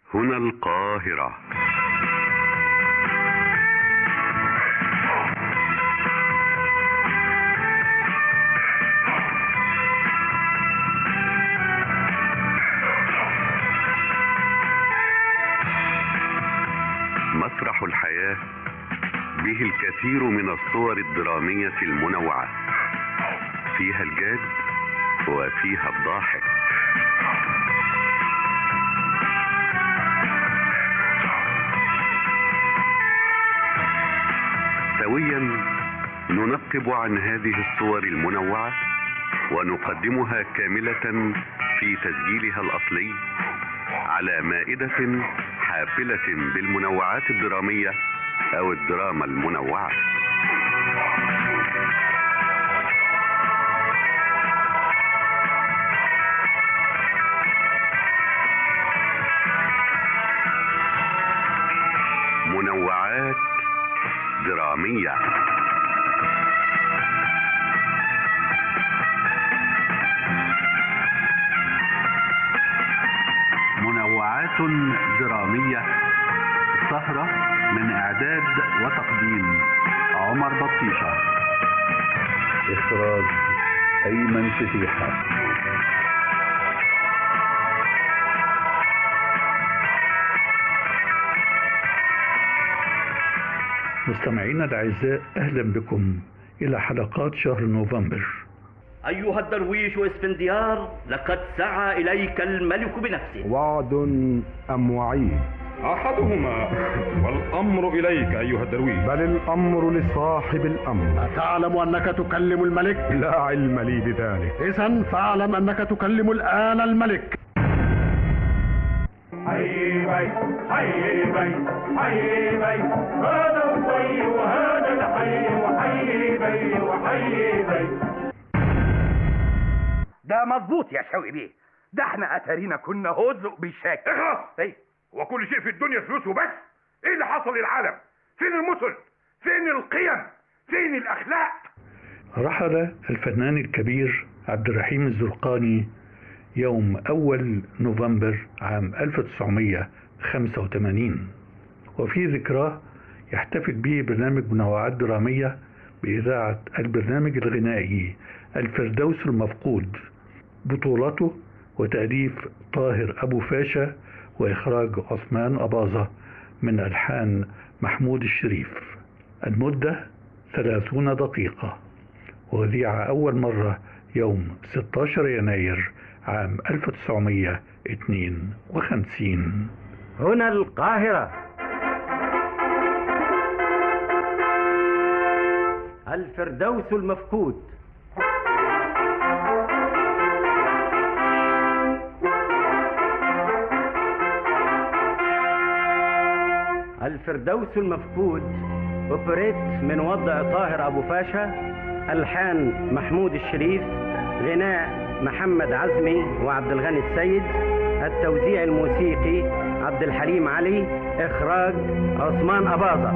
هنا القاهرة مسرح الحياة به الكثير من الصور الدرامية المنوعة فيها الجاد وفيها الضاحك سويا ننقب عن هذه الصور المنوعة ونقدمها كاملة في تسجيلها الأصلي على مائدة حافلة بالمنوعات الدرامية أو الدراما المنوعة منوعات درامية منوعات درامية سهرة من إعداد وتقديم عمر بطيشة إخراج أيمن فتيحة مستمعينا الأعزاء أهلا بكم إلى حلقات شهر نوفمبر أيها الدرويش اسفنديار لقد سعى إليك الملك بنفسه وعد أم وعيد أحدهما والأمر إليك أيها الدرويش بل الأمر لصاحب الأمر أتعلم أنك تكلم الملك؟ لا علم لي بذلك إذا فاعلم أنك تكلم الآن الملك حي بي حي بي حي بي هذا الطي وهذا الحي وحي بي وحي بي ده مظبوط يا شوقي بيه ده احنا اتارينا كنا هزق بالشكل اخلص ايه هو كل شيء في الدنيا فلوس وبس ايه اللي حصل للعالم فين المثل فين القيم فين الاخلاق رحل الفنان الكبير عبد الرحيم الزرقاني يوم أول نوفمبر عام 1985 وفي ذكراه يحتفل به برنامج منوعات درامية بإذاعة البرنامج الغنائي الفردوس المفقود بطولته وتأليف طاهر أبو فاشا وإخراج عثمان أباظة من ألحان محمود الشريف المدة ثلاثون دقيقة وذيع أول مرة يوم 16 يناير عام 1952 هنا القاهرة الفردوس المفقود الفردوس المفقود اوبريت من وضع طاهر ابو فاشا الحان محمود الشريف غناء محمد عزمي وعبد الغني السيد التوزيع الموسيقي عبد الحليم علي اخراج عثمان اباظه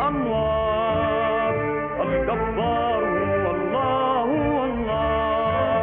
والأنوار الجبار هو الله هو الله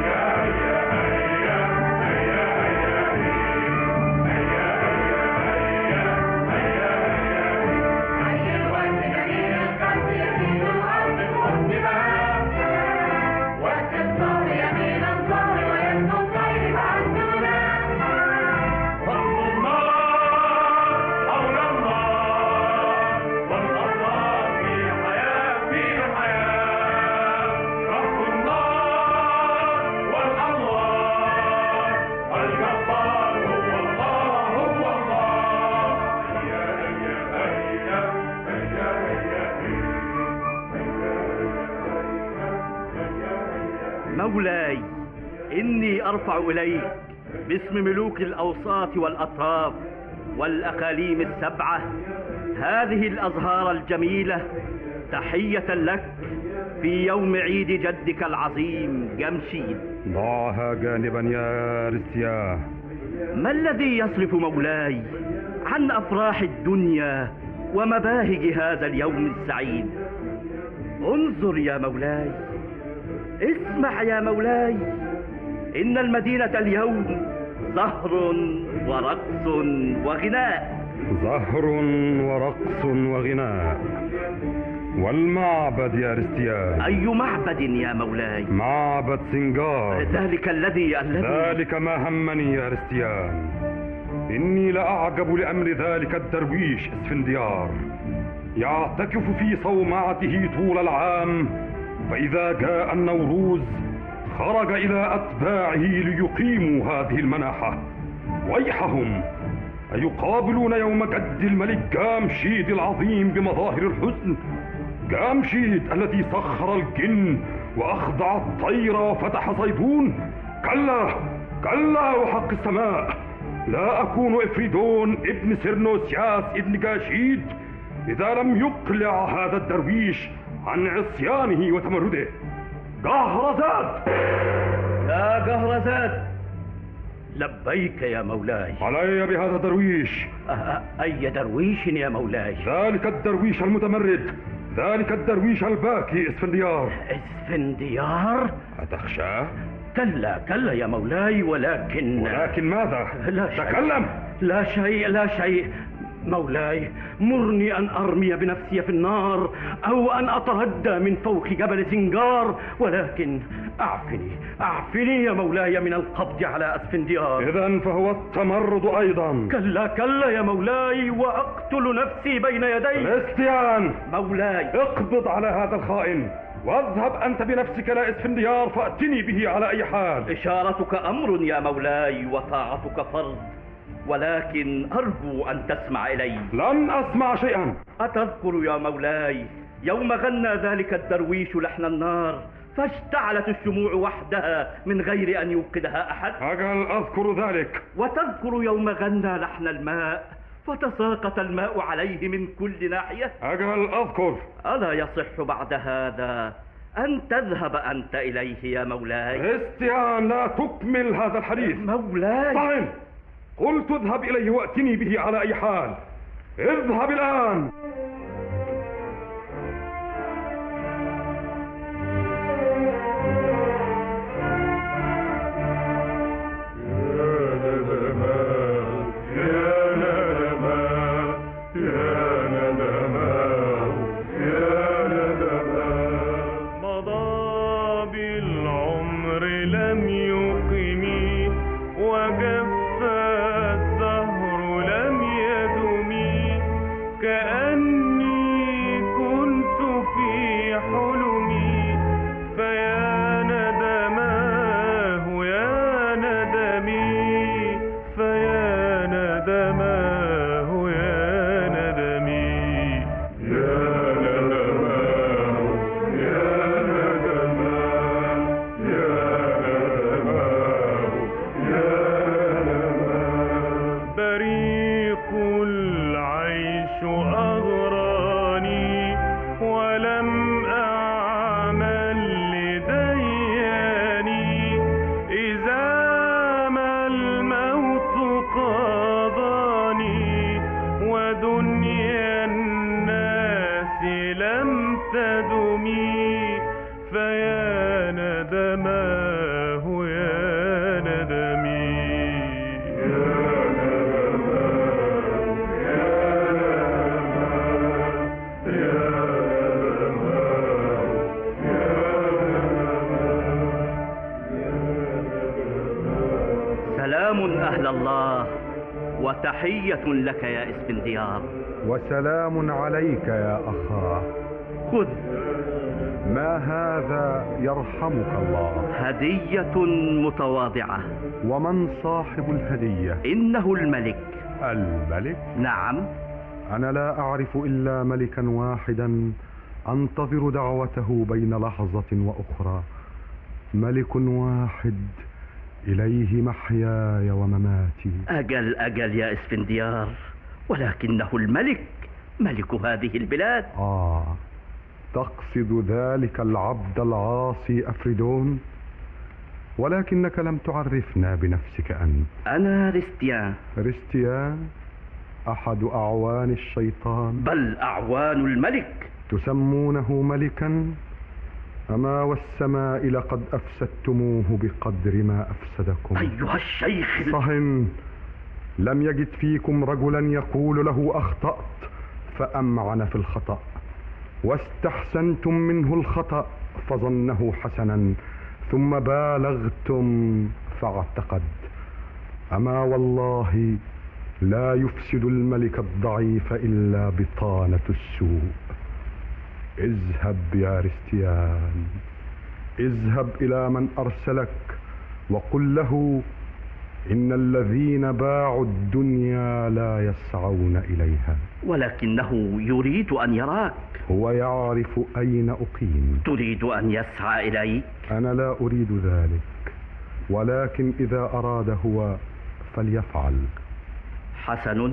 مولاي إني أرفع إليك باسم ملوك الأوساط والأطراف والأقاليم السبعة هذه الأزهار الجميلة تحية لك في يوم عيد جدك العظيم جمشيد ضعها جانبا يا رسياه ما الذي يصرف مولاي عن أفراح الدنيا ومباهج هذا اليوم السعيد انظر يا مولاي اسمع يا مولاي إن المدينة اليوم زهر ورقص وغناء زهر ورقص وغناء والمعبد يا رستيان أي معبد يا مولاي معبد سنجار ذلك الذي الذي ذلك ما همني يا رستيان إني لأعجب لأمر ذلك الدرويش اسفنديار يعتكف في صومعته طول العام فإذا جاء النوروز خرج إلى أتباعه ليقيموا هذه المناحة ويحهم أيقابلون يوم جد الملك جامشيد العظيم بمظاهر الحزن جامشيد الذي سخر الجن وأخضع الطير وفتح صيدون كلا كلا وحق السماء لا أكون إفريدون ابن سرنوسياس ابن جاشيد إذا لم يقلع هذا الدرويش عن عصيانه وتمرده جهرزاد يا جهرزاد لبيك يا مولاي علي بهذا الدرويش أ- أ- أي درويش يا مولاي ذلك الدرويش المتمرد ذلك الدرويش الباكي اسفنديار اسفنديار أتخشاه؟ كلا كلا يا مولاي ولكن ولكن ماذا؟ لا شيء تكلم لا شيء لا شيء مولاي مرني أن أرمي بنفسي في النار أو أن أتردى من فوق جبل سنجار ولكن أعفني أعفني يا مولاي من القبض على أسفنديار إذا فهو التمرد أيضا كلا كلا يا مولاي وأقتل نفسي بين يديك كريستيان مولاي اقبض على هذا الخائن واذهب أنت بنفسك إلى اسفنديار فأتني به على أي حال إشارتك أمر يا مولاي وطاعتك فرض ولكن أرجو أن تسمع إلي لن أسمع شيئا أتذكر يا مولاي يوم غنى ذلك الدرويش لحن النار فاشتعلت الشموع وحدها من غير أن يوقدها أحد أجل أذكر ذلك وتذكر يوم غنى لحن الماء فتساقط الماء عليه من كل ناحية أجل أذكر ألا يصح بعد هذا أن تذهب أنت إليه يا مولاي كريستيان لا تكمل هذا الحديث مولاي طيب قلت اذهب إليه وأتني به على أي حال اذهب الآن مضى بالعمر لم يقم وجف الزهر لم يدم كأن تدمي فيا ندماه يا ندمي سلام أهل الله وتحية لك يا اسفنديار وسلام عليك يا أخاه خذ ما هذا يرحمك الله هدية متواضعة ومن صاحب الهدية إنه الملك الملك نعم أنا لا أعرف إلا ملكا واحدا أنتظر دعوته بين لحظة وأخرى ملك واحد إليه محياي ومماتي أجل أجل يا اسفنديار ولكنه الملك ملك هذه البلاد آه تقصد ذلك العبد العاصي أفريدون ولكنك لم تعرفنا بنفسك أنت أنا ريستيان ريستيان أحد أعوان الشيطان بل أعوان الملك تسمونه ملكا أما والسماء لقد أفسدتموه بقدر ما أفسدكم أيها الشيخ صهن لم يجد فيكم رجلا يقول له أخطأت فأمعن في الخطأ واستحسنتم منه الخطأ فظنه حسنا ثم بالغتم فاعتقد أما والله لا يفسد الملك الضعيف إلا بطانة السوء اذهب يا رستيان اذهب إلى من أرسلك وقل له إن الذين باعوا الدنيا لا يسعون إليها ولكنه يريد أن يراك هو يعرف أين أقيم تريد أن يسعى إليك أنا لا أريد ذلك ولكن إذا أراد هو فليفعل حسن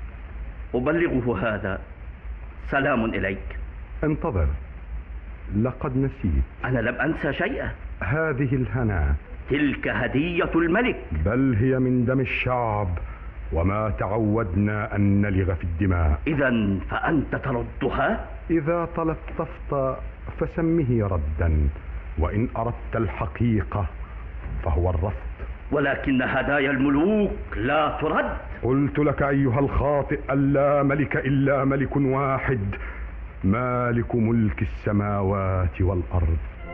أبلغه هذا سلام إليك انتظر لقد نسيت أنا لم أنسى شيئا هذه الهنا تلك هدية الملك بل هي من دم الشعب وما تعودنا أن نلغ في الدماء إذا فأنت تردها إذا تلطفت فسمه ردا وإن أردت الحقيقة فهو الرفض ولكن هدايا الملوك لا ترد قلت لك أيها الخاطئ ألا ملك إلا ملك واحد مالك ملك السماوات والأرض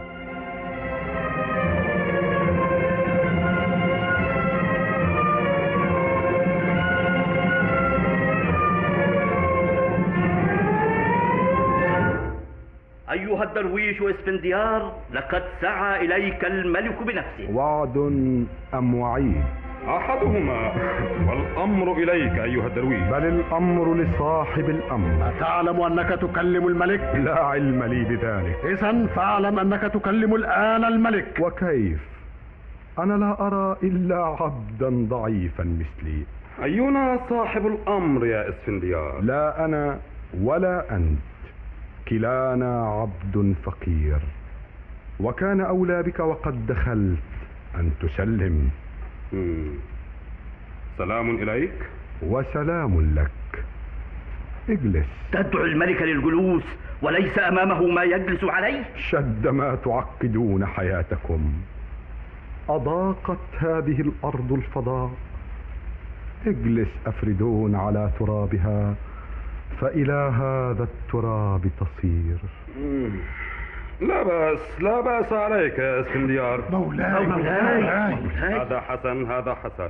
أيها الدرويش اسفنديار لقد سعى إليك الملك بنفسه وعد أم وعيد أحدهما والأمر إليك أيها الدرويش بل الأمر لصاحب الأمر أتعلم أنك تكلم الملك؟ لا علم لي بذلك إذا فاعلم أنك تكلم الآن الملك وكيف أنا لا أرى إلا عبدا ضعيفا مثلي أينا صاحب الأمر يا اسفنديار لا أنا ولا أنت كلانا عبد فقير وكان أولى بك وقد دخلت أن تسلم مم. سلام إليك وسلام لك اجلس تدعو الملك للجلوس وليس أمامه ما يجلس عليه شد ما تعقدون حياتكم أضاقت هذه الأرض الفضاء اجلس أفردون على ترابها فإلى هذا التراب تصير مم. لا بأس لا بأس عليك يا اسفنديار مولاي مولاي هذا حسن هذا حسن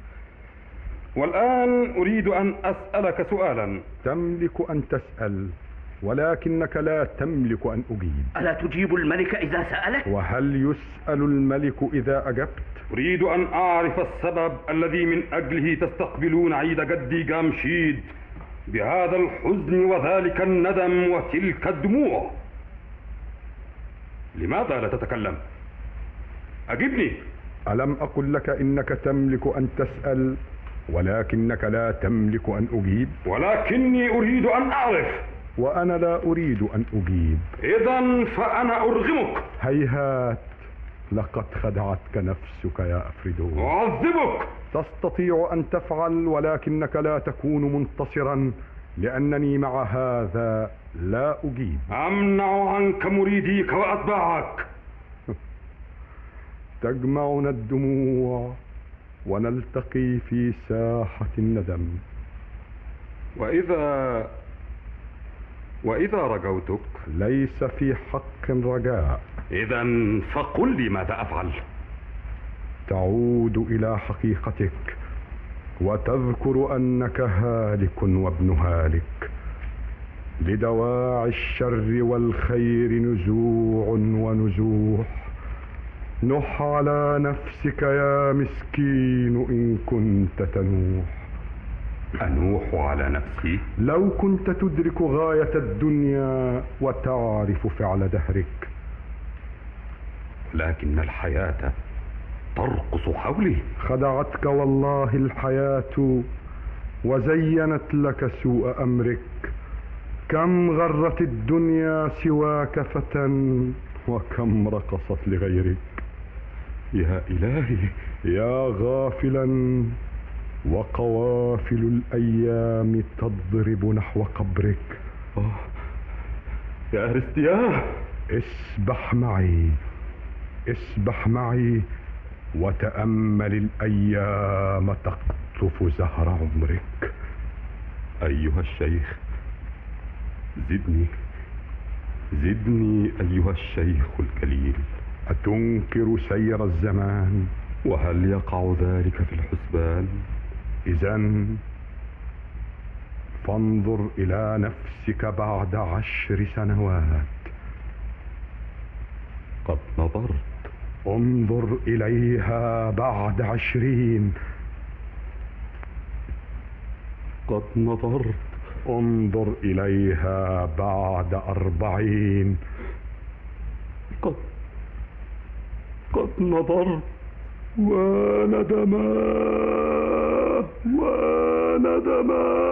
والآن أريد أن أسألك سؤالا تملك أن تسأل ولكنك لا تملك أن أجيب ألا تجيب الملك إذا سألك وهل يسأل الملك إذا أجبت أريد أن أعرف السبب الذي من أجله تستقبلون عيد جدي جامشيد بهذا الحزن وذلك الندم وتلك الدموع لماذا لا تتكلم أجبني ألم أقل لك إنك تملك أن تسأل ولكنك لا تملك أن أجيب ولكني أريد أن أعرف وأنا لا أريد أن أجيب إذا فأنا أرغمك هيهات لقد خدعتك نفسك يا أفريدون أعذبك تستطيع أن تفعل ولكنك لا تكون منتصرا لأنني مع هذا لا أجيب أمنع عنك مريديك وأتباعك تجمعنا الدموع ونلتقي في ساحة الندم وإذا وإذا رجوتك ليس في حق رجاء إذا فقل لي ماذا أفعل تعود إلى حقيقتك وتذكر أنك هالك وابن هالك لدواعي الشر والخير نزوع ونزوح نح على نفسك يا مسكين إن كنت تنوح أنوح على نفسي لو كنت تدرك غاية الدنيا وتعرف فعل دهرك لكن الحياة ترقص حولي خدعتك والله الحياة وزينت لك سوء أمرك كم غرت الدنيا سواك فتى وكم رقصت لغيرك يا إلهي يا غافلا وقوافل الأيام تضرب نحو قبرك أوه. يا أرستيا اسبح معي اسبح معي وتأمل الأيام تقطف زهر عمرك أيها الشيخ زدني زدني أيها الشيخ الكليل أتنكر سير الزمان وهل يقع ذلك في الحسبان إذا فانظر إلى نفسك بعد عشر سنوات قد نظرت انظر إليها بعد عشرين قد نظرت انظر إليها بعد أربعين قد قد نظرت وندما وندما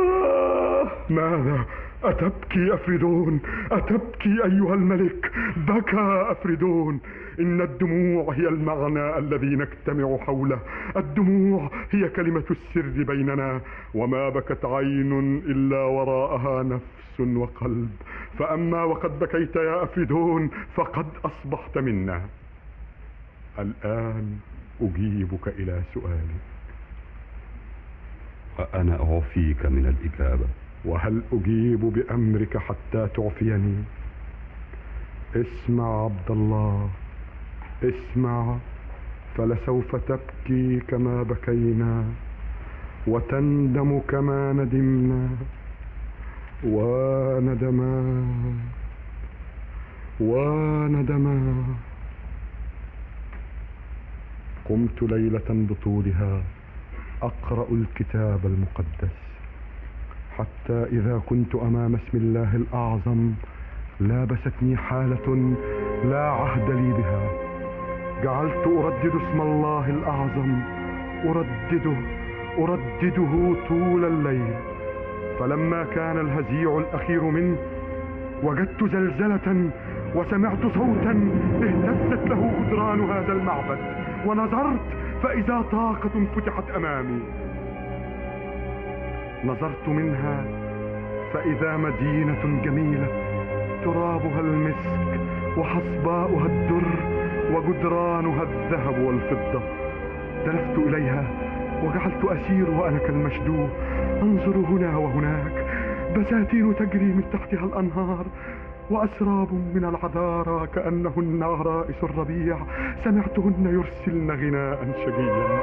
ماذا أتبكي أفريدون أتبكي أيها الملك بكى أفريدون إن الدموع هي المعنى الذي نجتمع حوله الدموع هي كلمة السر بيننا وما بكت عين إلا وراءها نفس وقلب فأما وقد بكيت يا أفريدون فقد أصبحت منا الآن أجيبك إلى سؤالك وأنا أعفيك من الإجابة وهل أجيب بأمرك حتى تعفيني اسمع عبد الله اسمع فلسوف تبكي كما بكينا وتندم كما ندمنا وندما وندما قمت ليلة بطولها أقرأ الكتاب المقدس حتى إذا كنت أمام اسم الله الأعظم لابستني حالة لا عهد لي بها جعلت أردد اسم الله الأعظم أردده أردده طول الليل فلما كان الهزيع الأخير منه وجدت زلزلة وسمعت صوتا اهتزت له جدران هذا المعبد ونظرت فإذا طاقة فتحت أمامي نظرت منها فإذا مدينة جميلة ترابها المسك وحصباؤها الدر وجدرانها الذهب والفضة دلفت إليها وجعلت أسير وأنا كالمشدوه أنظر هنا وهناك بساتين تجري من تحتها الأنهار وأسراب من العذارى كأنهن عرائس الربيع سمعتهن يرسلن غناء شجيا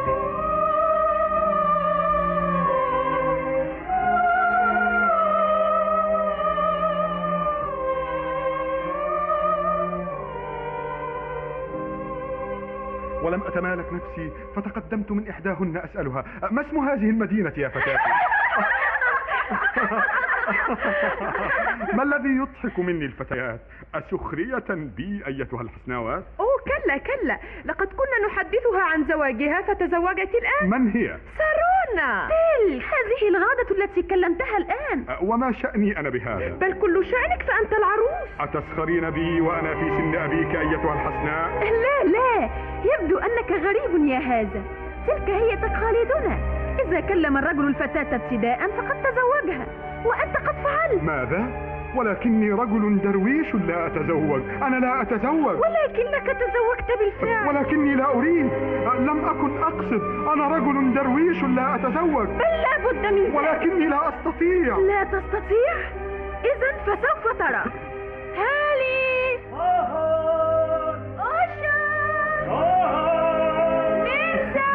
ولم أتمالك نفسي فتقدمت من إحداهن أسألها ما اسم هذه المدينة يا فتاتي ما الذي يضحك مني الفتيات أسخرية بي أيتها الحسناوات أوه كلا كلا لقد كنا نحدثها عن زواجها فتزوجت الآن من هي؟ سارونا تلك هذه الغادة التي كلمتها الآن وما شأني أنا بهذا؟ بل كل شأنك فأنت العروس أتسخرين بي وأنا في سن أبيك أيتها الحسناء؟ لا لا يبدو أنك غريب يا هذا تلك هي تقاليدنا إذا كلم الرجل الفتاة ابتداء فقد تزوجها وأنت قد فعلت ماذا؟ ولكني رجل درويش لا أتزوج أنا لا أتزوج ولكنك تزوجت بالفعل ولكني لا أريد لم أكن أقصد أنا رجل درويش لا أتزوج بل لا بد من ذلك. ولكني لا أستطيع لا تستطيع إذا فسوف ترى هالي أوشا ميرزا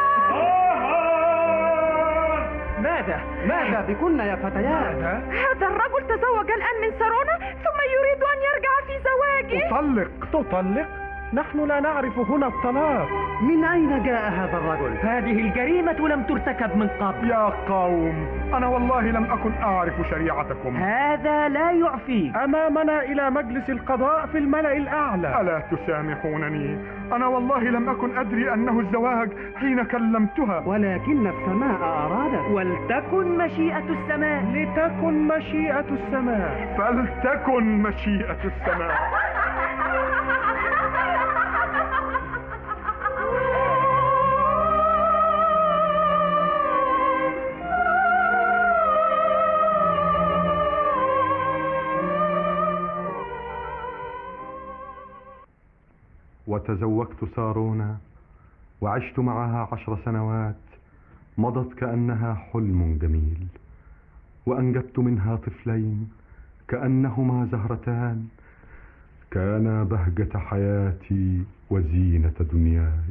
ماذا ماذا بكن يا فتيات هذا الرجل تزوج الآن من سارونا ثم يريد أن يرجع في زواجه تطلق تطلق نحن لا نعرف هنا الطلاق من أين جاء هذا الرجل هذه الجريمة لم ترتكب من قبل يا قوم أنا والله لم أكن أعرف شريعتكم هذا لا يعفيك أمامنا إلى مجلس القضاء في الملأ الأعلى ألا تسامحونني أنا والله لم أكن أدري أنه الزواج حين كلمتها ولكن السماء أرادت ولتكن مشيئة السماء لتكن مشيئة السماء فلتكن مشيئة السماء وتزوجت سارونا وعشت معها عشر سنوات مضت كأنها حلم جميل وأنجبت منها طفلين كأنهما زهرتان كانا بهجة حياتي وزينة دنياي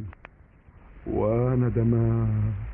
وندما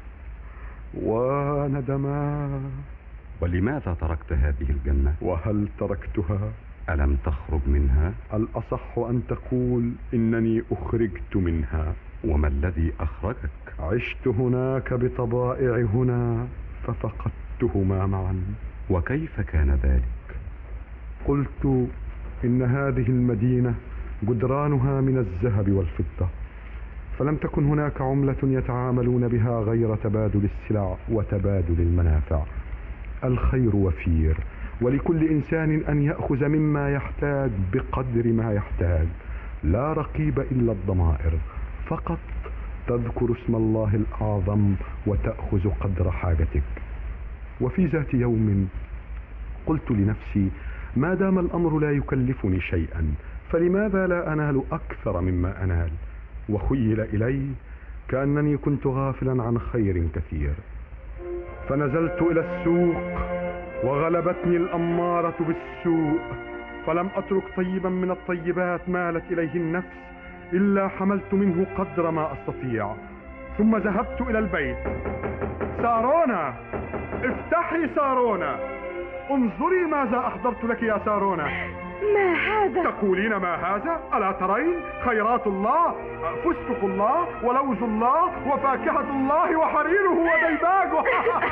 وندما ولماذا تركت هذه الجنة؟ وهل تركتها؟ ألم تخرج منها؟ الأصح أن تقول إنني أخرجت منها وما الذي أخرجك؟ عشت هناك بطبائع هنا ففقدتهما معا وكيف كان ذلك؟ قلت إن هذه المدينة جدرانها من الذهب والفضة فلم تكن هناك عملة يتعاملون بها غير تبادل السلع وتبادل المنافع الخير وفير ولكل إنسان أن يأخذ مما يحتاج بقدر ما يحتاج لا رقيب إلا الضمائر فقط تذكر اسم الله الأعظم وتأخذ قدر حاجتك وفي ذات يوم قلت لنفسي ما دام الأمر لا يكلفني شيئا فلماذا لا أنال أكثر مما أنال وخيل إلي كأنني كنت غافلا عن خير كثير فنزلت إلى السوق وغلبتني الأمارة بالسوء فلم أترك طيبا من الطيبات مالت إليه النفس إلا حملت منه قدر ما أستطيع ثم ذهبت إلى البيت سارونا افتحي سارونا انظري ماذا أحضرت لك يا سارونا ما هذا؟ تقولين ما هذا؟ ألا ترين خيرات الله فستق الله ولوز الله وفاكهة الله وحريره وديباجه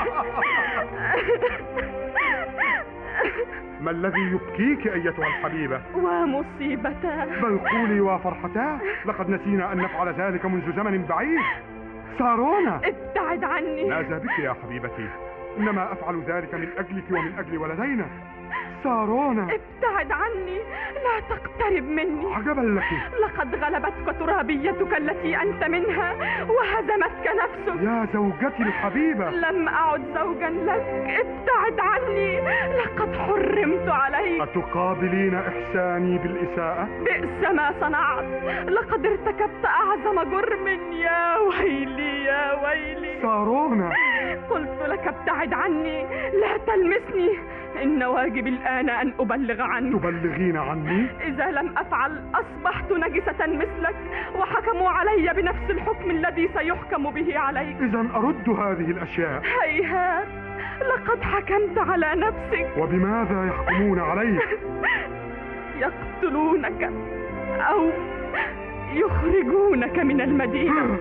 ما الذي يبكيك أيتها الحبيبة؟ ومصيبتاه بل قولي وفرحتاه لقد نسينا أن نفعل ذلك منذ زمن بعيد سارونا ابتعد عني ماذا بك يا حبيبتي؟ إنما أفعل ذلك من أجلك ومن أجل ولدينا سارونا ابتعد عني لا تقترب مني عجبا لك لقد غلبتك ترابيتك التي أنت منها وهزمتك نفسك يا زوجتي الحبيبة لم أعد زوجا لك ابتعد عني لقد حرمت عليك أتقابلين إحساني بالإساءة؟ بئس ما صنعت لقد ارتكبت أعظم جرم يا ويلي يا ويلي سارونا قلت لك ابتعد عني لا تلمسني إن واجبي الآن أن أبلغ عنك تبلغين عني؟ إذا لم أفعل أصبحت نجسة مثلك وحكموا علي بنفس الحكم الذي سيحكم به عليك إذا أرد هذه الأشياء هيهات لقد حكمت على نفسك وبماذا يحكمون عليك؟ يقتلونك أو يخرجونك من المدينة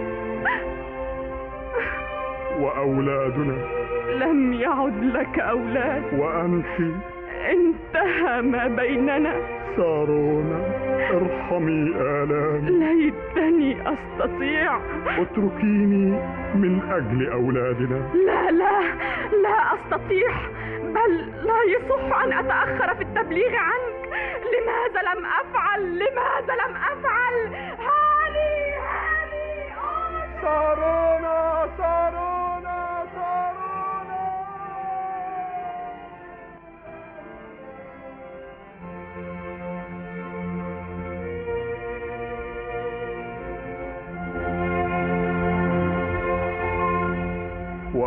وأولادنا لم يعد لك أولاد وأنت انتهى ما بيننا سارونا ارحمي آلامي ليتني أستطيع اتركيني من أجل أولادنا لا لا لا أستطيع بل لا يصح أن أتأخر في التبليغ عنك لماذا لم أفعل لماذا لم أفعل هاني هاني سارونا سارونا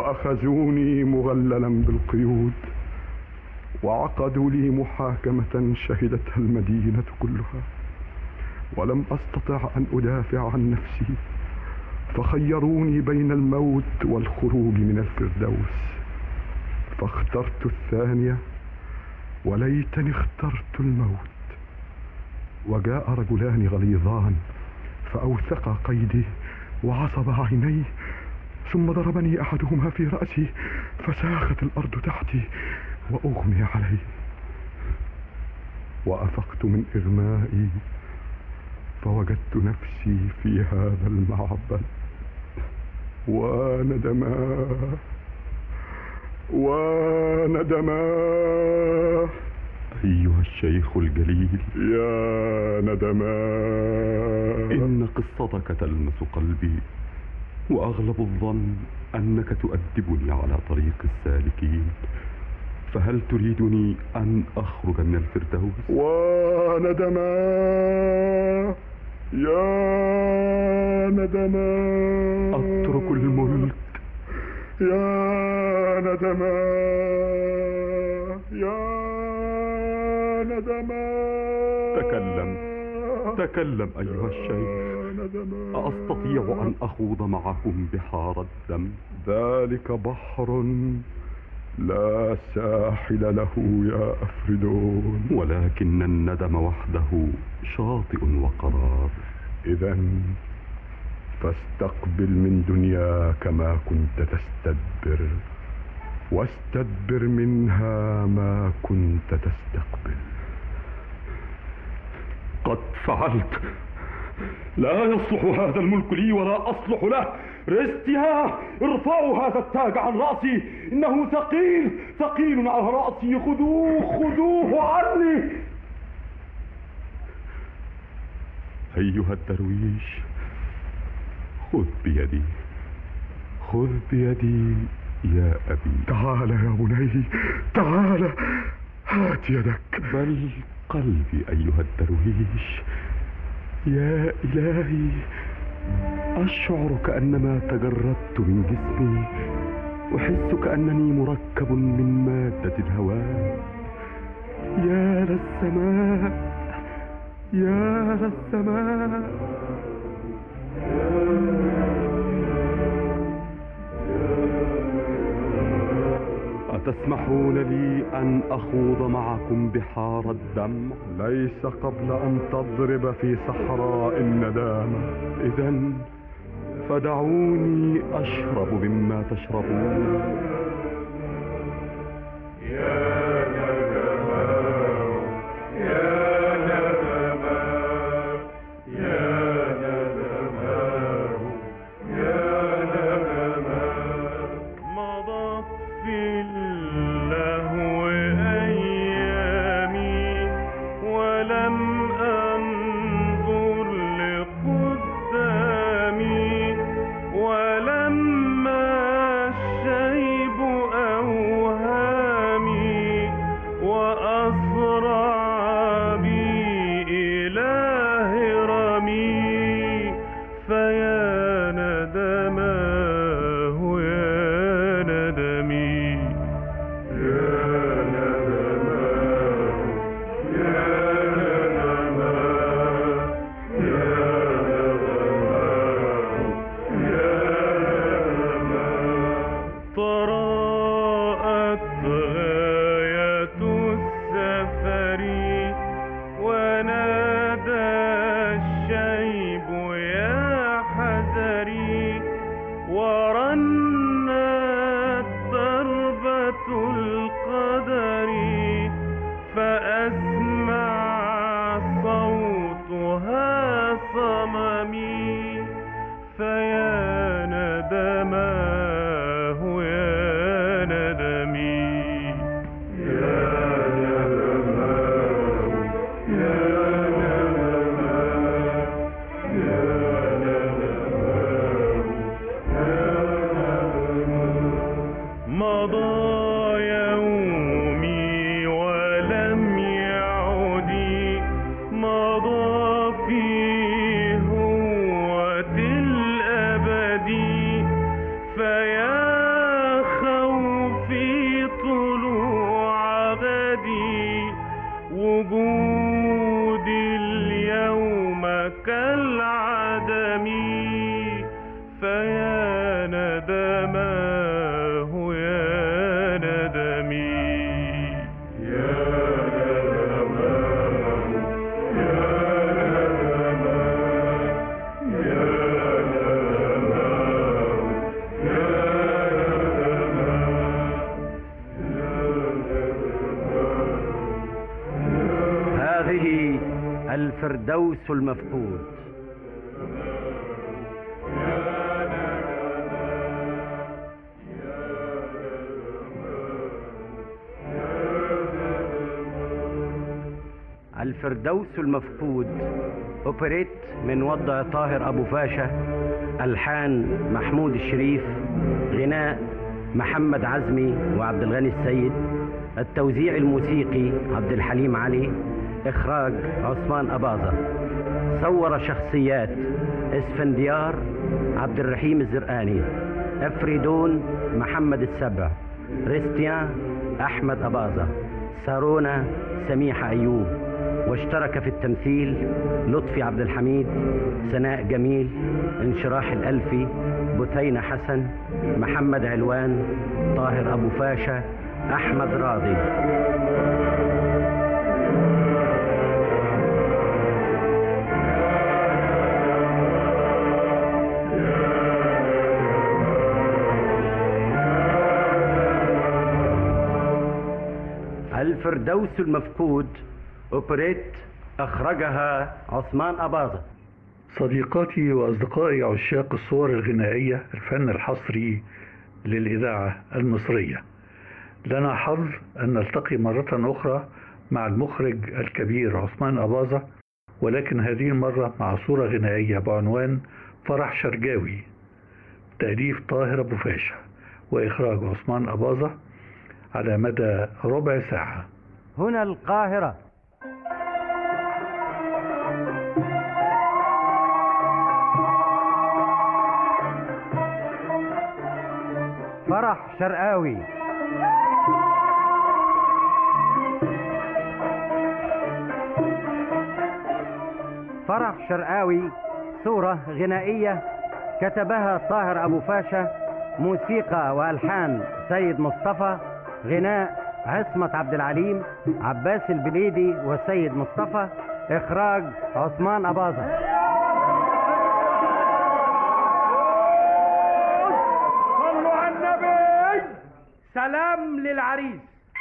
وأخذوني مغللا بالقيود وعقدوا لي محاكمة شهدتها المدينة كلها ولم أستطع أن أدافع عن نفسي فخيروني بين الموت والخروج من الفردوس فاخترت الثانية وليتني اخترت الموت وجاء رجلان غليظان فأوثقا قيدي وعصب عيني ثم ضربني أحدهما في رأسي فساخت الأرض تحتي وأغمي علي وأفقت من إغمائي فوجدت نفسي في هذا المعبد وندما وندما أيها الشيخ الجليل يا ندما إن قصتك تلمس قلبي وأغلب الظن أنك تؤدبني على طريق السالكين فهل تريدني أن أخرج من الفردوس؟ وندما يا ندما أترك الملك يا ندما يا ندما تكلم تكلم أيها الشيخ أستطيع أن أخوض معكم بحار الدم ذلك بحر لا ساحل له يا أفردون ولكن الندم وحده شاطئ وقرار إذا فاستقبل من دنياك ما كنت تستدبر واستدبر منها ما كنت تستقبل قد فعلت لا يصلح هذا الملك لي ولا أصلح له رستها ارفعوا هذا التاج عن رأسي إنه ثقيل ثقيل على رأسي خذوه خذوه عني أيها الدرويش خذ بيدي خذ بيدي يا أبي تعال يا بني تعال هات يدك بل قلبي أيها الدرويش يا إلهي أشعر كأنما تجردت من جسمي أحس كأنني مركب من مادة الهواء يا للسماء يا للسماء أتسمحون لي أن أخوض معكم بحار الدم ليس قبل أن تضرب في صحراء الندامة إذا فدعوني أشرب مما تشربون يا ندماء يا ندماء يا ندماء يا ندماء مضت في اللهو أيامي ولم أنظر لقدامي ولما الشيب أوهامي وأسرع بي إلى هرمي فيا ندماه يا ندمي يا ندماه يا ندماه يا ندماه يا ندماه طرأت غاية السفر ونادى الشيب يا حذري ورنت ضربة القدر فأسمع صوتها صممي فيا ندماه يا ندمي يا ندماه الوجود اليوم كالعدم فيا ندماه يا ندمي يا ندماه يا ندماه يا ندماه يا هذه الفردوس المفقود الفردوس المفقود اوبريت من وضع طاهر ابو فاشا الحان محمود الشريف غناء محمد عزمي وعبد الغني السيد التوزيع الموسيقي عبد الحليم علي اخراج عثمان اباظه صور شخصيات اسفنديار عبد الرحيم الزرقاني افريدون محمد السبع ريستيان احمد اباظه سارونا سميحه ايوب واشترك في التمثيل لطفي عبد الحميد سناء جميل انشراح الألفي بثينة حسن محمد علوان طاهر أبو فاشا أحمد راضي الفردوس المفقود اوبريت اخرجها عثمان اباظه صديقاتي وأصدقائي عشاق الصور الغنائية الفن الحصري للإذاعة المصرية لنا حظ أن نلتقي مرة أخرى مع المخرج الكبير عثمان أباظة ولكن هذه المرة مع صورة غنائية بعنوان فرح شرجاوي تأليف طاهر أبو فاشا وإخراج عثمان أباظة على مدى ربع ساعة هنا القاهره فرح شرقاوي فرح شرقاوي صورة غنائية كتبها طاهر أبو فاشا موسيقى وألحان سيد مصطفى غناء عصمة عبد العليم عباس البليدي والسيد مصطفى إخراج عثمان أباظة صلوا على النبي سلام للعريس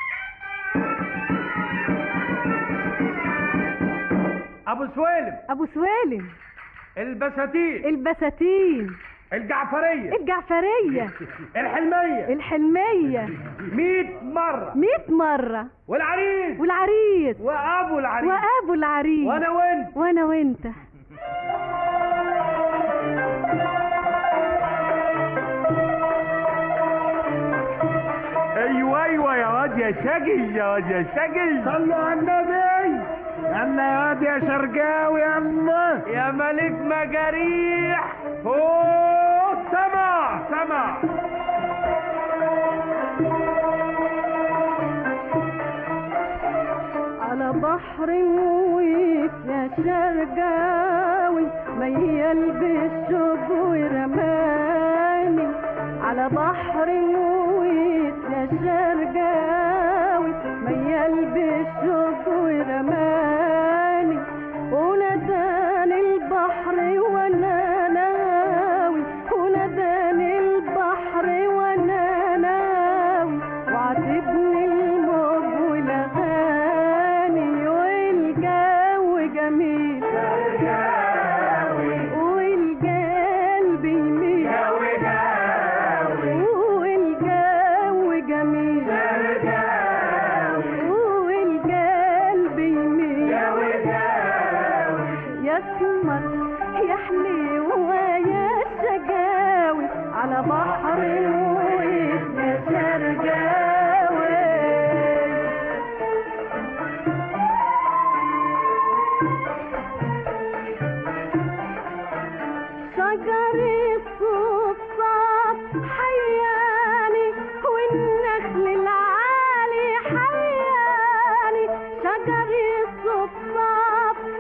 ابو سويلم ابو سوالم البساتين البساتين الجعفريه الجعفرية الحلميه الحلمية 100 مره مئة مرة والعريس والعريس وابو العريس وابو العريس وانا وانت وانا وانت ايوه ايوه يا واد يا شقي يا واد يا شقي صلوا على النبي يلا يا واد يا شرقاوي يلا يا ملك مجاريح هو سمع سمع على بحر مويس يا شرقاوي ميال بالشوق ورماني على بحر مويس يا شرقاوي ميال بالشوق ورماني وناداني البحر وانا ناوي وناداني البحر وانا ناوي وعاتبني الموج والاغاني والجو جميل والقلب يميل والجو جميل والقلب يميل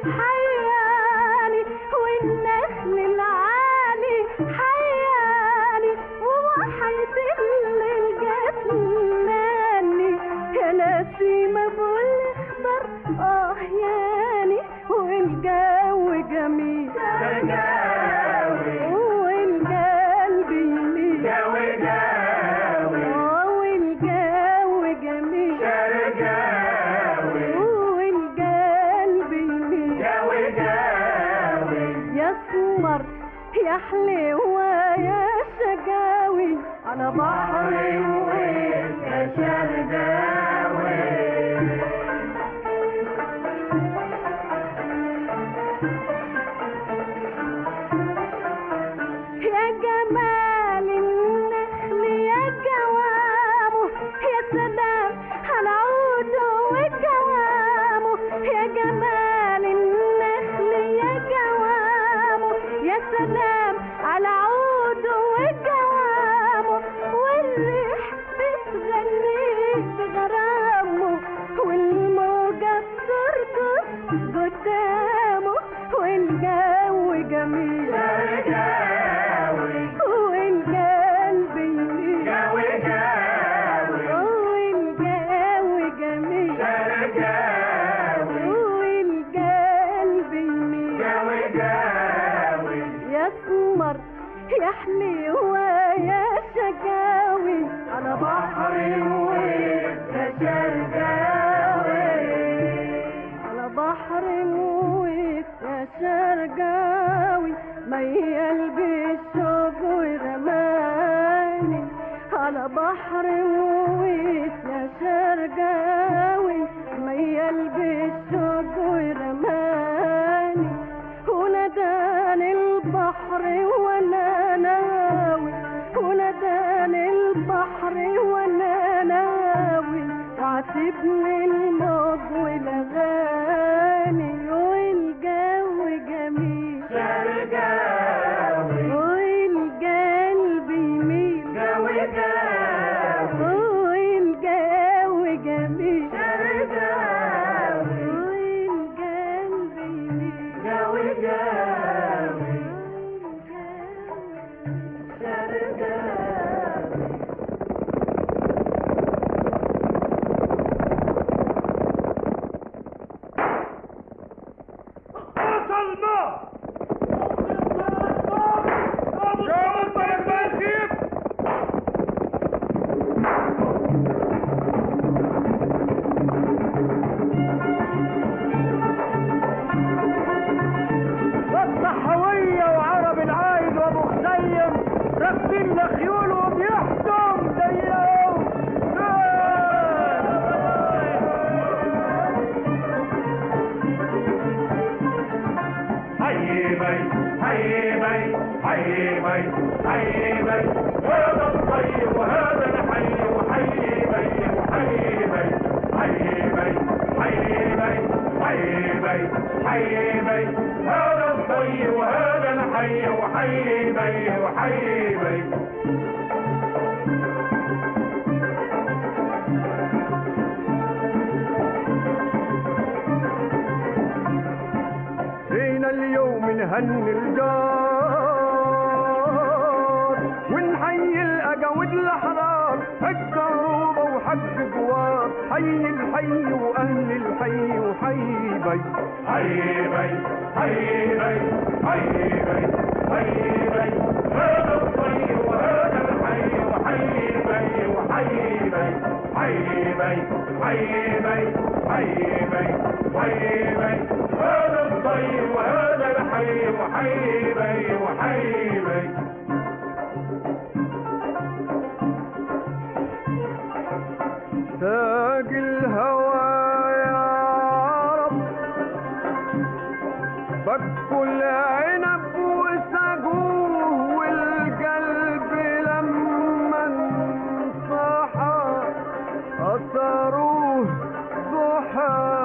حياني والنخل العالي حياني ووحيد الليل جاتلاني يا نسيمة بالخضر اه ياني والجو جميل والقلب يميل آه والجو جميل والقلب يميل يا اسمر يا حلوة يا شقاوي على بحر وين يا شرقاوي يا جمال النخل يا جوامه يا سلام على عوده وجوامه يا جمال النخل يا جوامه يا سلام على عوده وجوامه والريح بتغني بغرامه والموجة بترقص قدامه والجو جميل والقلب يميل والجو جميل والقلب يميل يا اسمر يا حلوة يا شقاوي على بحر وين يا شرقاوي على بحر مويت يا شرقاوي ميال بالشوق ورماني على بحر مويت يا شرقاوي ميال بالشوق ورماني وناداني البحر وانا ناوي وناداني البحر وانا ناوي وعاتبني الموج والاغاني والجو جميل والقلب يميل والجو جميل والقلب يميل والصحوية وعرب العايد وابو خزيم راكبين لخيول وبيحكم زيهم حي بي حي بي حي بي حي بي هذا الطيب وهذا الحي وحي بي وحي بي حي بي حي بي حي بي حي بي هذا الطيب وهذا الحي وحي بي وحي بي فينا اليوم نهني الجار ونحيي الاجاود الاحرار حق عروبه وحق جوار حي الحي واهل الحي وحي بي حي بي حي بي حي بي حي بي هذا الطيب وهذا الحي وحي بي وحي بي حي بي حي بي حي بي حي بي هذا الطيب وهذا الحي وحي بي وحي بي تاج الهوى يا رب فكوا العنب وسقوه والقلب لما انصحى أثروه ضحى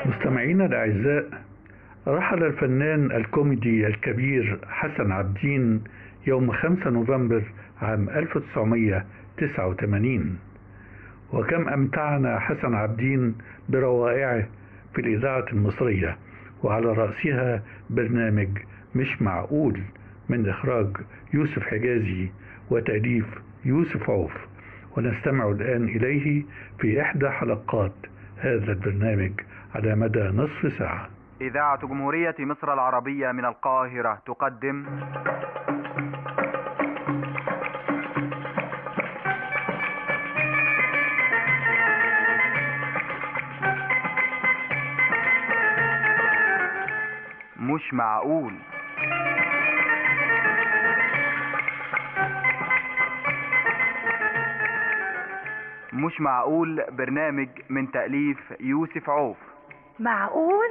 مستمعينا الأعزاء رحل الفنان الكوميدي الكبير حسن عبدين يوم 5 نوفمبر عام 1989 وكم أمتعنا حسن عبدين بروائعه في الإذاعة المصرية وعلى رأسها برنامج مش معقول من إخراج يوسف حجازي وتأليف يوسف عوف ونستمع الآن إليه في إحدى حلقات هذا البرنامج على مدى نصف ساعة إذاعة جمهورية مصر العربية من القاهرة تقدم مش معقول مش معقول برنامج من تأليف يوسف عوف معقول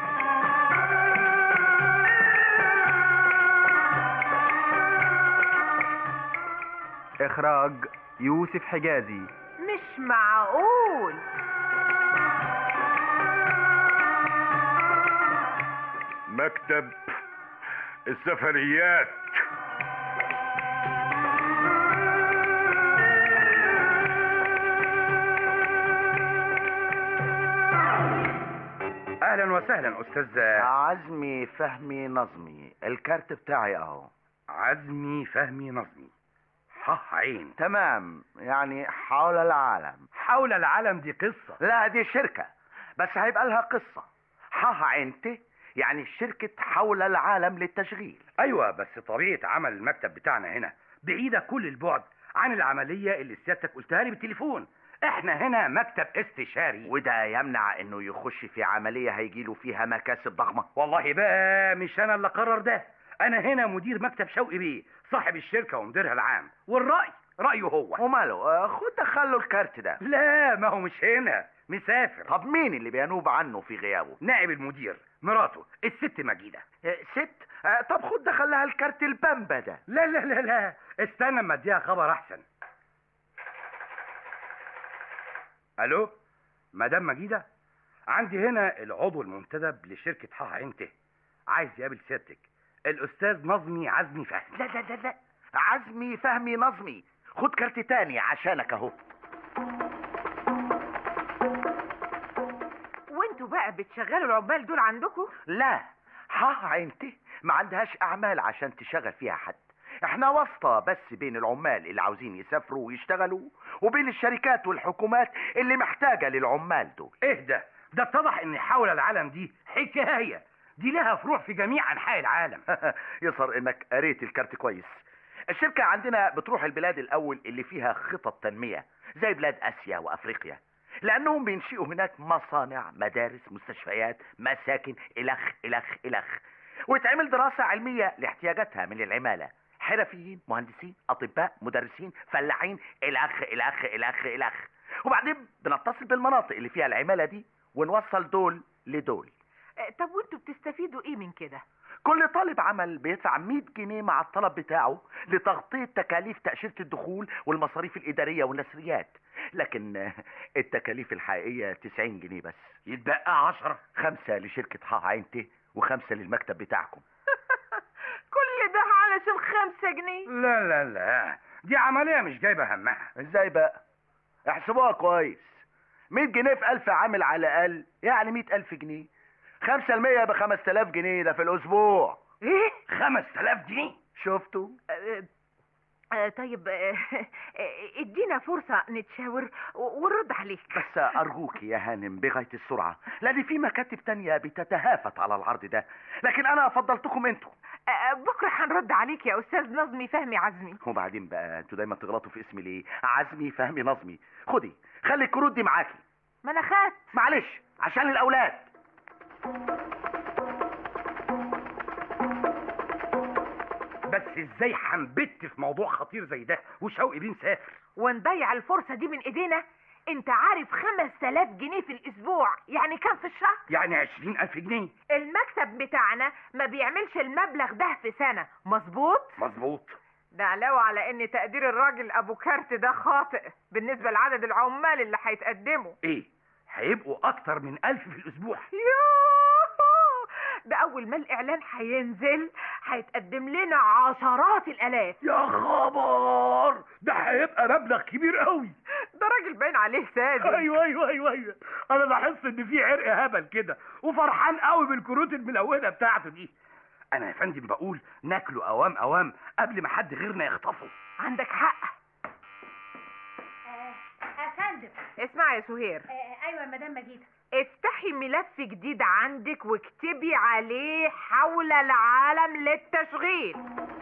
إخراج يوسف حجازي مش معقول مكتب السفريات اهلا وسهلا استاذ عزمي فهمي نظمي الكارت بتاعي اهو عزمي فهمي نظمي حه عين تمام يعني حول العالم حول العالم دي قصة لا دي شركة بس هيبقى لها قصة حه عينتي يعني شركة حول العالم للتشغيل ايوه بس طبيعة عمل المكتب بتاعنا هنا بعيدة كل البعد عن العملية اللي سيادتك قلتها لي بالتليفون احنا هنا مكتب استشاري وده يمنع انه يخش في عملية هيجيله فيها مكاسب ضخمة والله بقى مش انا اللي قرر ده انا هنا مدير مكتب شوقي بيه صاحب الشركة ومديرها العام والرأي رأيه هو وماله آه، خد دخله الكارت ده لا ما هو مش هنا مسافر طب مين اللي بينوب عنه في غيابه نائب المدير مراته الست مجيدة آه، ست آه، طب خد دخلها الكارت البامبا ده لا لا لا لا استنى اما اديها خبر احسن الو مدام مجيدة عندي هنا العضو المنتدب لشركة حاها عينته عايز يقابل سيادتك الاستاذ نظمي عزمي فهمي لا لا لا لا عزمي فهمي نظمي خد كارت تاني عشانك اهو وانتوا بقى بتشغلوا العمال دول عندكم لا ها عينتي ما عندهاش اعمال عشان تشغل فيها حد احنا واسطة بس بين العمال اللي عاوزين يسافروا ويشتغلوا وبين الشركات والحكومات اللي محتاجة للعمال دول اهدى ده اتضح ان حول العالم دي حكاية دي لها فروع في جميع انحاء العالم يظهر انك قريت الكارت كويس الشركة عندنا بتروح البلاد الاول اللي فيها خطط تنمية زي بلاد اسيا وافريقيا لانهم بينشئوا هناك مصانع مدارس مستشفيات مساكن الخ الخ الخ وتعمل دراسة علمية لاحتياجاتها من العمالة حرفيين مهندسين اطباء مدرسين فلاحين الخ الخ الخ الخ وبعدين بنتصل بالمناطق اللي فيها العمالة دي ونوصل دول لدول آه، طب وانتوا بتستفيدوا ايه من كده كل طالب عمل بيدفع 100 جنيه مع الطلب بتاعه لتغطية تكاليف تأشيرة الدخول والمصاريف الإدارية والنسريات لكن آه، التكاليف الحقيقية 90 جنيه بس يتبقى 10 خمسة لشركة حا عينتي وخمسة للمكتب بتاعكم كل ده علشان خمسة جنيه لا لا لا دي عملية مش جايبة همها ازاي بقى احسبوها كويس 100 جنيه في 1000 عامل على الأقل يعني 100 ألف جنيه خمسة المية ب 5000 جنيه ده في الأسبوع ايه 5000 جنيه شفتوا آه، آه، طيب آه، آه، ادينا فرصة نتشاور و- ونرد عليك بس أرجوك يا هانم بغاية السرعة لأن في مكاتب تانية بتتهافت على العرض ده لكن أنا فضلتكم أنتوا آه، بكرة هنرد عليك يا أستاذ نظمي فهمي عزمي وبعدين بقى انتوا دايما تغلطوا في اسمي ليه عزمي فهمي نظمي خدي خلي الكروت دي معاكي ما أنا خدت معلش عشان الأولاد بس ازاي حنبت في موضوع خطير زي ده وشوقي بيه مسافر ونضيع الفرصة دي من إيدينا أنت عارف خمس تلاف جنيه في الأسبوع يعني كام في الشهر يعني 20000 جنيه المكتب بتاعنا ما بيعملش المبلغ ده في سنة مظبوط مظبوط ده علاوة على ان تقدير الراجل ابو كارت ده خاطئ بالنسبة لعدد العمال اللي هيتقدموا ايه هيبقوا اكتر من ألف في الاسبوع يوهو ده اول ما الاعلان هينزل هيتقدم لنا عشرات الالاف يا خبر ده هيبقى مبلغ كبير قوي ده راجل باين عليه ساذج ايوه ايوه ايوه ايوه انا بحس ان في عرق هبل كده وفرحان قوي بالكروت الملونه بتاعته دي انا يا فندم بقول ناكله اوام اوام قبل ما حد غيرنا يخطفه عندك حق افندم اسمع يا سهير ايوه يا مدام مجيده افتحي ملف جديد عندك واكتبي عليه حول العالم للتشغيل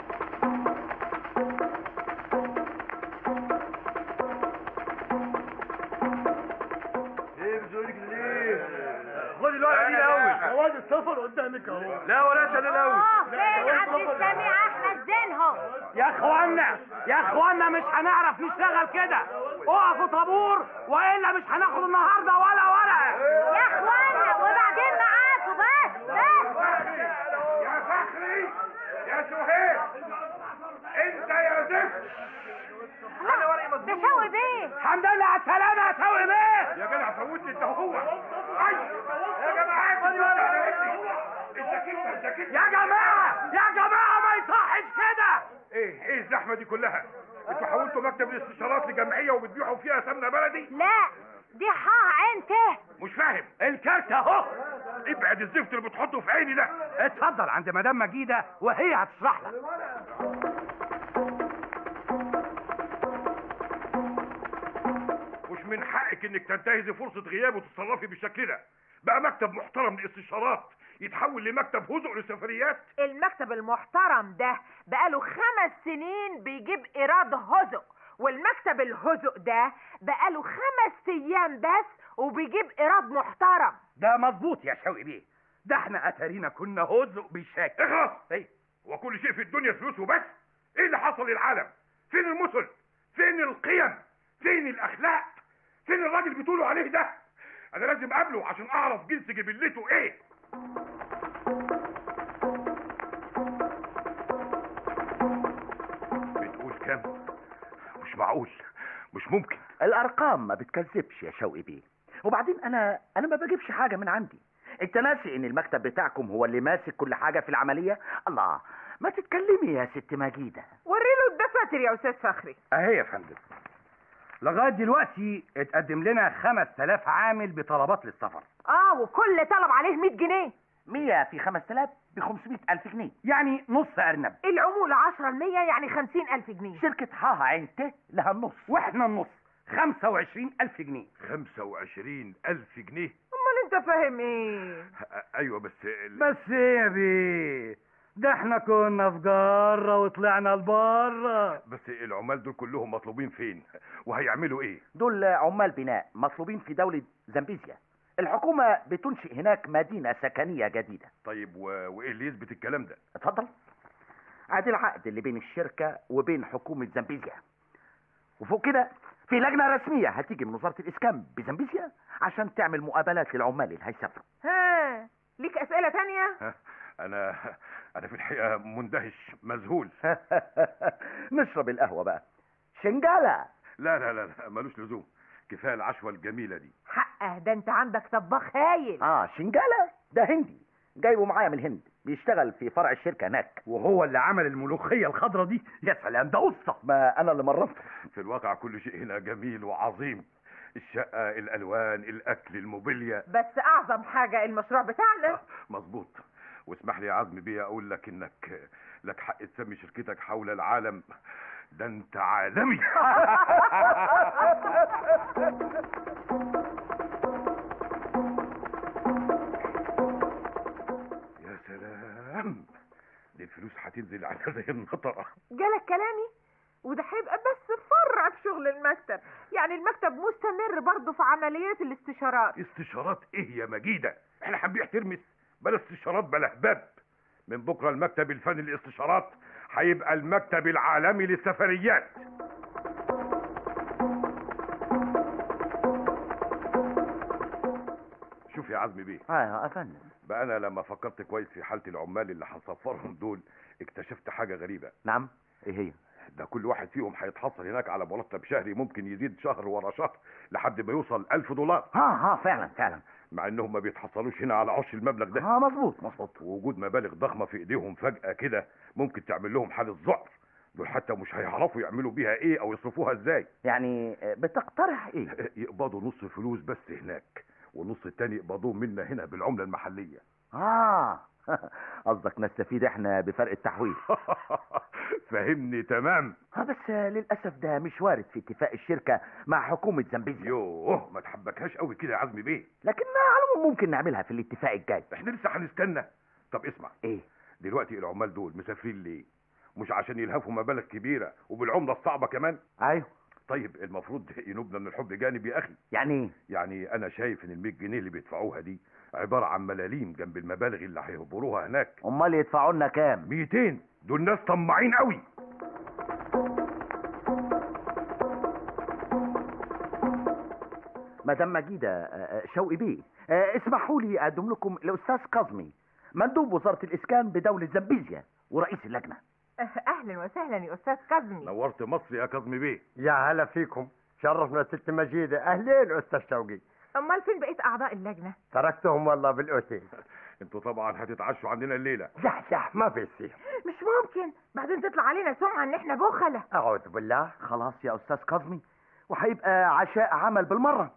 ايه بتقولك ليه؟ خد الورقه دي الاول جواز السفر قدامك اهو لا ولا انت الاول اه فين عبد السميع احمد زينهم يا اخوانا يا اخوانا مش هنعرف نشتغل كده اقفوا طابور والا مش هناخد النهارده ولا ورقه يا اخوانا وبعدين معاكوا بس بس يا فخري يا سهير انت يا زفت ده شوقي بيه الحمد لله على السلامه يا توي بيه يا جدع فوتني انت وهو أي. يا جماعه الجاكيت الجاكيت يا جماعه يا جماعه ما يصحش كده ايه ايه الزحمه دي كلها انتوا حولتوا مكتب الاستشارات لجمعيه وبتبيعوا فيها سمنه بلدي لا دي حاه عين ته مش فاهم الكارت اهو ابعد الزفت اللي بتحطه في عيني ده اتفضل عند مدام مجيده وهي هتشرح لك مش من حقك انك تنتهزي فرصه غياب وتتصرفي بالشكل ده بقى مكتب محترم للاستشارات يتحول لمكتب هزء لسفريات المكتب المحترم ده بقاله خمس سنين بيجيب ايراد هزق والمكتب الهزق ده بقاله خمس ايام بس وبيجيب ايراد محترم ده مظبوط يا شوقي بيه ده احنا اتارينا كنا هزق بالشكل اخلص ايه وكل شيء في الدنيا فلوس وبس ايه اللي حصل للعالم فين المثل فين القيم فين الاخلاق فين الراجل اللي بتقولوا عليه ده انا لازم اقابله عشان اعرف جنس جبلته ايه بتقول كام مش معقول مش ممكن الارقام ما بتكذبش يا شوقي بيه وبعدين انا انا ما بجيبش حاجه من عندي انت ناسي ان المكتب بتاعكم هو اللي ماسك كل حاجه في العمليه الله ما تتكلمي يا ست مجيده وريله الدفاتر يا استاذ فخري اهي يا فندم لغايه دلوقتي اتقدم لنا 5000 عامل بطلبات للسفر اه وكل طلب عليه 100 جنيه 100 في 5000 ب 500 الف جنيه يعني نص ارنب العمولة 10 المية يعني 50 ألف جنيه شركه حاها عين ت لها النص واحنا النص 25000 جنيه 25 ألف جنيه امال انت فاهم ايه أ- أيوة بس ال- بس ايه يا بيه ده احنا كنا في جاره وطلعنا لبره بس العمال دول كلهم مطلوبين فين وهيعملوا ايه دول عمال بناء مطلوبين في دوله زامبيزيا الحكومه بتنشئ هناك مدينه سكنيه جديده طيب و... وايه اللي يثبت الكلام ده اتفضل ادي العقد اللي بين الشركه وبين حكومه زامبيزيا وفوق كده في لجنه رسميه هتيجي من وزاره الاسكان بزامبيزيا عشان تعمل مقابلات للعمال اللي هيسافروا ها ليك أسئلة تانية ها، انا انا في الحقيقه مندهش مذهول نشرب القهوه بقى شنجاله لا لا لا لا ملوش لزوم كفايه العشوه الجميله دي حقه ده انت عندك طباخ هايل اه شنجاله ده هندي جايبه معايا من الهند بيشتغل في فرع الشركه هناك وهو اللي عمل الملوخيه الخضراء دي يا سلام ده قصه ما انا اللي مرنته في الواقع كل شيء هنا جميل وعظيم الشقه الالوان الاكل الموبيليا بس أعظم حاجة المشروع بتاعنا مظبوط واسمح لي يا عزمي بيه اقول لك انك لك حق تسمي شركتك حول العالم ده انت عالمي يا سلام دي الفلوس هتنزل على زي النطره جالك كلامي وده هيبقى بس فرع في شغل المكتب يعني المكتب مستمر برضه في عمليات الاستشارات استشارات ايه يا مجيده احنا هنبيع ترمس بلا استشارات بلا هباب من بكره المكتب الفني للاستشارات هيبقى المكتب العالمي للسفريات شوف يا عزمي بيه اه يا فندم بقى انا لما فكرت كويس في حاله العمال اللي هنسفرهم دول اكتشفت حاجه غريبه نعم ايه هي ده كل واحد فيهم هيتحصل هناك على مرتب شهري ممكن يزيد شهر ورا شهر لحد ما يوصل ألف دولار ها ها فعلا فعلا مع انهم ما بيتحصلوش هنا على عش المبلغ ده اه مظبوط مظبوط وجود مبالغ ضخمه في ايديهم فجاه كده ممكن تعمل لهم حاله ذعر دول حتى مش هيعرفوا يعملوا بيها ايه او يصرفوها ازاي يعني آه، بتقترح ايه يقبضوا نص فلوس بس هناك والنص التاني يقبضوه منا هنا بالعمله المحليه اه قصدك نستفيد احنا بفرق التحويل فهمني تمام اه بس آه، للاسف ده مش وارد في اتفاق الشركه مع حكومه زامبيزيا يوه ما تحبكهاش قوي كده يا عزمي بيه لكن على العموم ممكن نعملها في الاتفاق الجاي احنا لسه هنستنى طب اسمع ايه دلوقتي العمال دول مسافرين ليه مش عشان يلهفوا مبالغ كبيره وبالعمله الصعبه كمان ايوه طيب المفروض ينوبنا من الحب جانب يا اخي يعني ايه يعني انا شايف ان ال 100 جنيه اللي بيدفعوها دي عباره عن ملاليم جنب المبالغ اللي هيهبروها هناك امال يدفعوا لنا كام 200 دول ناس طماعين قوي مدام مجيدة آه، آه، شوقي بيه آه، اسمحوا لي اقدم لكم الاستاذ كاظمي مندوب وزارة الاسكان بدولة زامبيزيا ورئيس اللجنة اهلا وسهلا يا استاذ كاظمي نورت مصر يا كاظمي بيه يا هلا فيكم شرفنا ست مجيدة أهلين أستاذ شوقي امال فين بقيت اعضاء اللجنه تركتهم والله بالأوتيل انتوا طبعا هتتعشوا عندنا الليله صح صح ما في يصير مش ممكن بعدين تطلع علينا سمعه ان احنا بخله أعوذ بالله خلاص يا استاذ كاظمي وهيبقى عشاء عمل بالمرة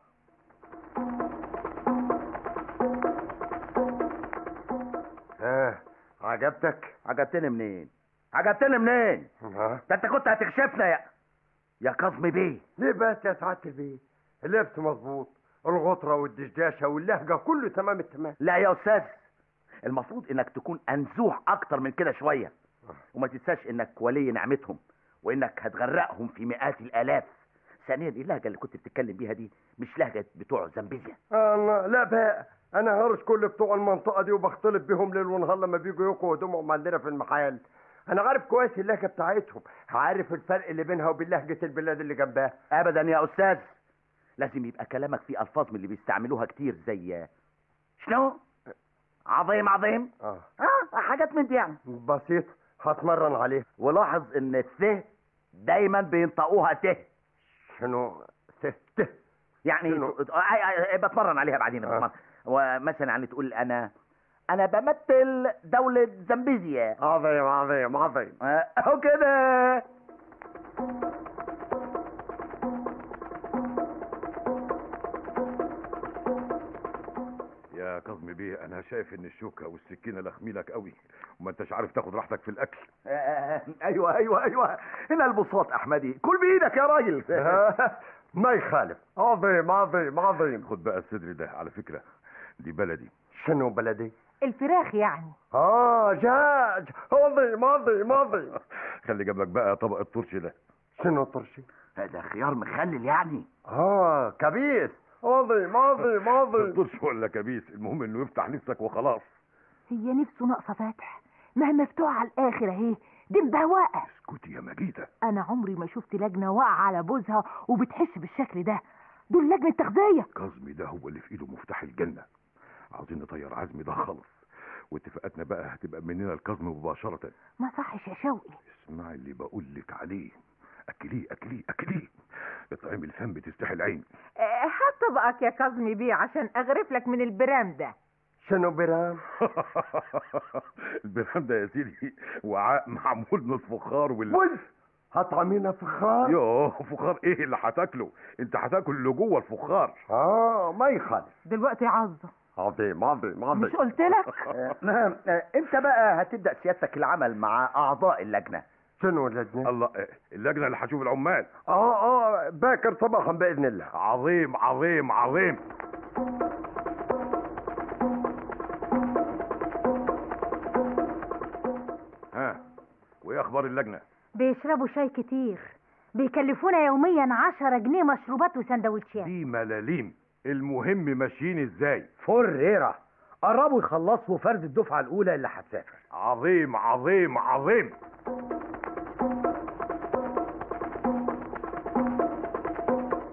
ها عجبتك عجبتني منين عجبتني منين ها ده انت كنت هتكشفنا يا يا كاظمي بيه ليه بس يا سعادة البيت اللبس مظبوط الغطرة والدشداشة واللهجة كله تمام التمام لا يا استاذ المفروض انك تكون انزوح اكتر من كده شويه وما تنساش انك ولي نعمتهم وانك هتغرقهم في مئات الالاف ثانيا اللهجه اللي كنت بتتكلم بيها دي مش لهجه بتوع زامبيزيا الله لا بقى انا هرش كل بتوع المنطقة دي وبختلط بيهم ليل ونهار لما بيجوا يقوا هدومهم عندنا في المحال انا عارف كويس اللهجة بتاعتهم عارف الفرق اللي بينها وبين لهجة البلاد اللي جنبها ابدا يا استاذ لازم يبقى كلامك فيه الفاظ من اللي بيستعملوها كتير زي شنو عظيم عظيم اه اه حاجات من دي يعني بسيط هتمرن عليه ولاحظ ان الث دايما بينطقوها ت شنو ت ت يعني شنو؟ ت- آه، آه، آه، بتمرن عليها بعدين بتمرن ومثلا يعني تقول انا انا بمثل دولة زامبيزيا عظيم عظيم عظيم آه، اهو كده يا كاظمي بيه انا شايف ان الشوكه والسكينه لخميلك قوي وما انتش عارف تاخد راحتك في الاكل آه، آه، ايوه ايوه ايوه هنا البساط احمدي كل بايدك يا راجل ما يخالف عظيم عظيم عظيم خد بقى الصدر ده على فكره دي بلدي شنو بلدي الفراخ يعني اه جاج عظيم عظيم عظيم خلي جنبك بقى طبق الطرش ده شنو طرشي هذا خيار مخلل يعني اه كبيس عظيم عظيم عظيم طرش ولا كبيس المهم انه يفتح نفسك وخلاص هي نفسه ناقصه فتح ما هي مفتوحه على الاخر اهي دي مبهوقه اسكتي يا مجيده انا عمري ما شفت لجنه واقعه على بوزها وبتحس بالشكل ده دول لجنه تغذيه كاظمي ده هو اللي في ايده مفتاح الجنه عاوزين نطير عزمي ده خالص واتفاقاتنا بقى هتبقى مننا الكظم مباشره ما صحش يا شوقي اسمعي اللي بقول لك عليه اكليه اكليه اكليه اطعمي الفم تستحي العين آه، هات طبقك يا كاظمي بيه عشان اغرف لك من البرام ده شنو برام البرام ده يا سيدي وعاء معمول من الفخار وال وز هطعمينا فخار يوه فخار ايه اللي هتاكله انت هتاكل اللي جوه الفخار اه ما يخالف دلوقتي عظه عظيم عظيم عظيم مش قلت لك آه، آه، انت بقى هتبدا سيادتك العمل مع اعضاء اللجنه شنو اللجنة الله آه، اللجنه اللي هتشوف العمال اه اه باكر صباحا باذن الله عظيم عظيم عظيم ها وايه اخبار اللجنه بيشربوا شاي كتير بيكلفونا يوميا عشرة جنيه مشروبات وسندوتشات دي ملاليم المهم ماشيين ازاي فريرة قربوا يخلصوا فرز الدفعة الأولى اللي هتسافر عظيم عظيم عظيم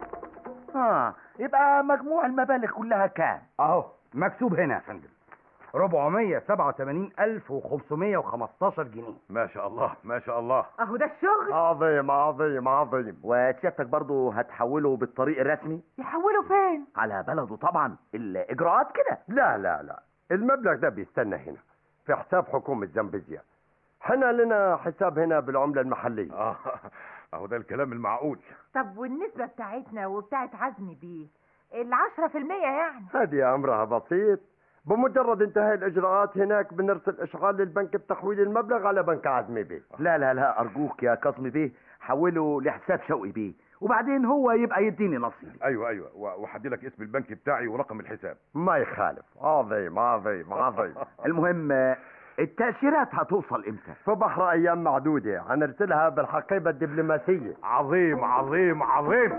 اه يبقى مجموع المبالغ كلها كام اهو مكتوب هنا يا فندم 487515 جنيه ما شاء الله ما شاء الله اهو ده الشغل عظيم عظيم عظيم وسيادتك برضو هتحوله بالطريق الرسمي يحولوا فين على بلده طبعا الاجراءات كده لا لا لا المبلغ ده بيستنى هنا في حساب حكومة زنبيزيا حنا لنا حساب هنا بالعملة المحلية اه اهو ده الكلام المعقول طب والنسبة بتاعتنا وبتاعت عزمي بيه العشرة في المية يعني هذه أمرها بسيط بمجرد انتهاء الإجراءات هناك بنرسل إشغال للبنك بتحويل المبلغ على بنك عزمي بيه لا لا لا ارجوك يا كاظمي بيه حوله لحساب شوقي بيه وبعدين هو يبقى يديني نصيبي ايوه ايوه و- وهدي لك اسم البنك بتاعي ورقم الحساب ما يخالف عظيم عظيم عظيم المهم آه، التأشيرات هتوصل امتى في بحر أيام معدودة هنرسلها بالحقيبة الدبلوماسية عظيم عظيم عظيم